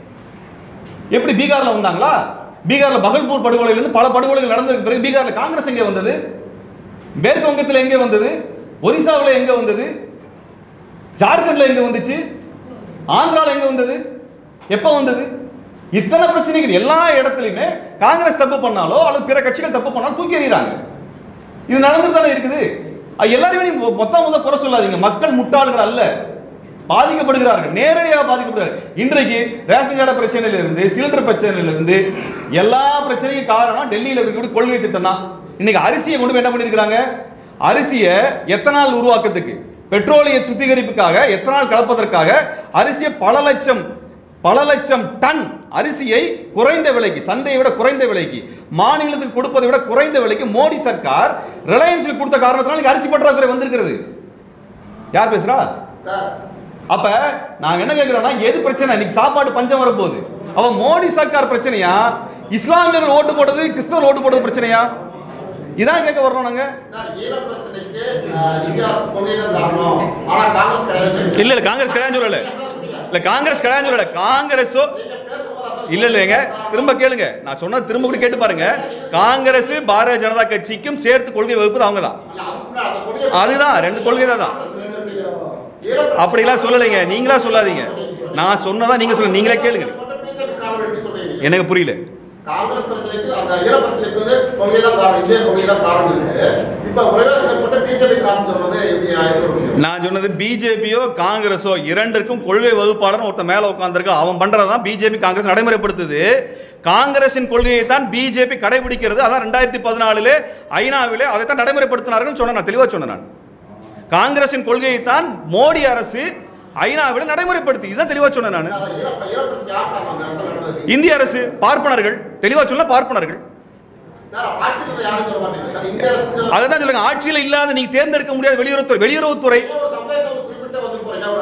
எப்படி பீகார்ல வந்தாங்களா பீகார்ல பகல்பூர் படுகொலையில இருந்து பல படுகொலைகள் நடந்ததுக்கு பிறகு பீகார்ல காங்கிரஸ் எங்க வந்தது மேற்கு வங்கத்தில் எங்க வந்தது ஒரிசாவில் எங்க வந்தது ஜார்க்கண்ட்ல எங்க வந்துச்சு ஆந்திரால எங்க வந்தது எப்போ வந்தது இத்தனை பிரச்சனைகள் எல்லா இடத்துலையுமே காங்கிரஸ் தப்பு பண்ணாலோ அல்லது பிற கட்சிகள் தப்பு பண்ணாலும் தூக்கி எறிகிறாங்க இது நடந்துட்டு தானே இருக்குது அது எல்லாரையுமே நீங்க மொத்தம் மொத்தம் குறை சொல்லாதீங்க மக்கள் முட்டாள்கள் அல்ல பாதிக்கப்படுகிறார்கள் நேரடியாக பாதிக்கப்படுகிறார்கள் இன்றைக்கு ரேஷன் கடை பிரச்சனையில இருந்து சிலிண்டர் பிரச்சனையில இருந்து எல்லா பிரச்சனையும் காரணம் டெல்லியில இருக்கக்கூடிய கொள்கை திட்டம் தான் இன்னைக்கு அரிசியை கொண்டு போய் என்ன பண்ணிருக்காங்க அரிசியை எத்தனால் உருவாக்கத்துக்கு பெட்ரோலிய சுத்திகரிப்புக்காக எத்தனால் கலப்பதற்காக அரிசியை பல லட்சம் பல லட்சம் டன் அரிசியை குறைந்த விலைக்கு சந்தையை விட குறைந்த விலைக்கு மாநிலத்துக்கு கொடுப்பதை விட குறைந்த விலைக்கு மோடி சர்க்கார் ரிலையன்ஸுக்கு கொடுத்த காரணத்தினால இன்னைக்கு அரிசி பற்றாக்குறை வந்திருக்கிறது யார் பேசுறா சார் அப்ப நாங்க என்ன கேக்குறோம்னா எது பிரச்சனை இன்னைக்கு சாப்பாடு பஞ்சம் வரப்போகுது அவ மோடி சர்க்கார் பிரச்சனையா இஸ்லாமியர்கள் ஓட்டு போட்டது கிறிஸ்தவர் ஓட்டு போட்டது பிரச்சனையா இதான் கேட்க வர்றோம் நாங்க சார் ஈழ பிரச்சனைக்கு அஹ், இந்தியா கொள்கை தான் காரணம் ஆனா காங்கிரஸ் கிடையாது இல்ல இல்ல காங்கிரஸ் கிடையாது சொல்லல இல்ல காங்கிரஸ் கிடையாது சொல்லல காங்கிரஸோ இல்ல இல்லைங்க திரும்ப கேளுங்க நான் சொன்னது திரும்ப கூட கேட்டு பாருங்க காங்கிரஸ் பாரதிய ஜனதா கட்சிக்கும் சேர்த்து கொள்கை வகுப்பது அவங்க தான் இல்ல, அதுக்கு முன்னாடி அந்த கொள்கை அதுதான் ரெண்டு கொள்கை தான் ஈழ பிரச்சனை அப்படிலாம் சொல்லலைங்க நீங்களா சொல்லாதீங்க நான் சொன்னதா நீங்க சொல்லுங்க நீங்களே கேளுங்க மட்டும் பிஜேபி காரணம் எப்படி சொல்றீங்க எனக்கு புரியல காங்கிரஸ் பிரச்சனைக்கு அந்த ஈழ பிரச்சனைக்கு வந்து கொள்கை தான் காரணம் இந்திய கொள்கை தான் காரணம் இருக்கு இப்ப பிரவேசம் மட்டும் பிஜேபி காரணம் சொல்றது எப்படி ஆயிரம் ஒரு விஷயம் நான் சொன்னது பிஜேபியோ காங்கிரஸோ இரண்டிற்கும் கொள்கை வகுப்பாளர் ஒருத்தன் மேல உட்கார்ந்திருக்கான் அவன் பண்றதான் பிஜேபி காங்கிரஸ் நடைமுறைப்படுத்துது காங்கிரசின் கொள்கையை தான் பிஜேபி கடைபிடிக்கிறது அதான் ரெண்டாயிரத்தி பதினாலுல ஐநாவிலே அதை தான் நடைமுறைப்படுத்தினார்கள் சொன்னேன் நான் தெளிவா சொன்னேன் நான் காங்கிரசின் கொள்கையை தான் மோடி அரசு ஐநாவில் நடைமுறைப்படுத்தி இதுதான் தெளிவா சொன்னேன் நான் அதான் ஈழ ஈழ பிரச்சனை யார் காரணம் அந்த இடத்துல நடந்தது இந்திய அரசு பார்ப்பனர்கள் தெளிவா சொல்ல பார்ப்பனர்கள் சார் ஆட்சியில் இருந்த யாரும் சொல்ல மாட்டீங்க சார் இந்திய அரசு அதை தான் சொல்லுங்க ஆட்சியில் இல்லாத நீங்க தேர்ந்தெடுக்க முடியாத வெளியுறவுத்துறை வெளியுறவுத்துறை ஒரு சமுதாயத்தை ஒரு குறிப்பிட்ட வந்து போறீங்க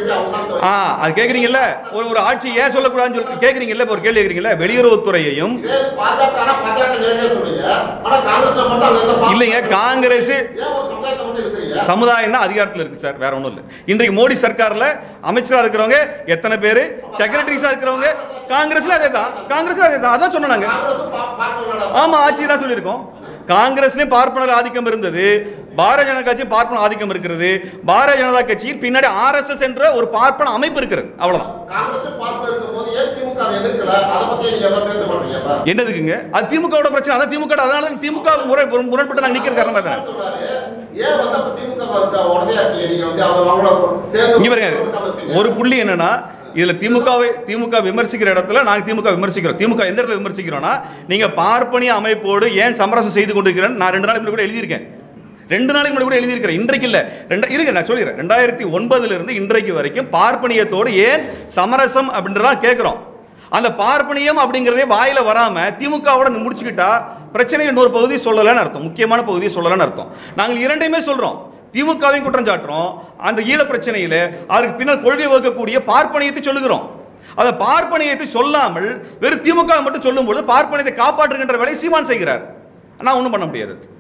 எப்படி அவங்க தான் ஆ அது கேக்குறீங்கல்ல ஒரு ஒரு ஆட்சி ஏன் சொல்லக்கூடாதுன்னு சொல்லி கேக்குறீங்கல்ல இப்ப ஒரு கேள்வி கேக்குறீங்கல்ல வெளியுறவுத்துறையையும் இதே இது பாஜக ஆனா பாஜக நேரடியா சொல்றீங்க ஆனா காங்கிரஸ்ல மட்டும் அங்க இருந்த பா- இல்லைங்க காங்கிரஸ் ஏன் ஒரு சமுதாயத்தை மட்டும் இழுக்கிறீங்க சமுதாயம் தான் அதிகாரத்தில் இருக்கு சார் வேற ஒன்றும் இல்லை இன்றைக்கு மோடி சர்க்கார்ல அமைச்சரா இருக்கிறவங்க எத்தனை பேர் செக்ரட்டரிஸா இருக்கிறவங்க காங்கிரஸ்ல அதே தான் காங்கிரஸ்ல அதே தான் அதான் சொன்னாங்க காங்கிரஸும் பா- பார்க்கணும்லடா. ஆமா ஆட்சி தான் சொல்லியிருக்கோம் காங்கிரஸ்லயும் பார்ப்பனர் ஆதிக்கம் இருந்தது பாரதிய ஜனதா கட்சியும் பார்ப்பன ஆதிக்கம் இருக்கிறது பாரதிய ஜனதா கட்சியில் பின்னாடி ஆர்எஸ்எஸ் என்ற ஒரு பார்ப்பன அமைப்பு இருக்கிறது அவ்வளவுதான் காங்கிரஸும் பார்ப்பன இருக்கும்போது ஏன் திமுக அதை எதிர்க்கல அதை பத்தி நீங்க எதாவது பேச மாட்டீங்கப்பா என்னதுக்குங்க அது திமுகவோட பிரச்சனை அதான் திமுக அதனால தான் திமுக முறை முரண்பட்டு நாங்கள் நிற்கிற காரணமா தானே சொல்றாரு ஏன் வந்து அப்ப திமுக க்கு உடனே இருக்கீங்க நீங்க வந்து அவங்க அவங்களோட சேர்ந்து இங்க பாருங்க கொடுக்காம இருக்கீங்க? ஒரு புள்ளி என்னன்னா இதுல திமுகவை திமுக விமர்சிக்கிற இடத்துல நாங்க திமுக விமர்சிக்கிறோம் திமுக எந்த இடத்துல விமர்சிக்கிறோம்னா நீங்க பார்ப்பனிய அமைப்போடு ஏன் சமரசம் செய்து கொண்டிருக்கிறேன் நான் ரெண்டு நாளைக்கு முன்னாடி கூட எழுதியிருக்கேன் ரெண்டு நாளைக்கு முன்னாடி கூட எழுதியிருக்கிறேன் இன்றைக்கு இல்ல ரெண்டு இருங்க நான் சொல்லிடுறேன் ரெண்டாயிரத்தி ஒன்பதுல இருந்து இன்றைக்கு வரைக்கும் பார்ப்பனியத்தோடு ஏன் சமரசம் அப்படின்றதா கேட்கிறோம் அந்த பார்ப்பனியம் அப்படிங்கிறதே வாயில வராம திமுகவோட முடிச்சுக்கிட்டா பிரச்சனை இன்னொரு பகுதி சொல்லலைன்னு அர்த்தம் முக்கியமான பகுதியை சொல்லலைன்னு அர்த்தம் நாங்கள் இரண்டையுமே சொல்றோம் திமுகவையும் குற்றம் சாட்டுறோம் அந்த ஈழ பிரச்சனையில அதுக்கு பின்னால் கொள்கை வகுக்கக்கூடிய பார்ப்பனியத்தை சொல்லுகிறோம் அந்த பார்ப்பனியத்தை சொல்லாமல் வெறும் திமுக மட்டும் சொல்லும்போது பார்ப்பனியத்தை காப்பாற்றுகின்ற வேலையை சீமான் செய்கிறார் நான் ஒன்றும் பண்ண முடியாது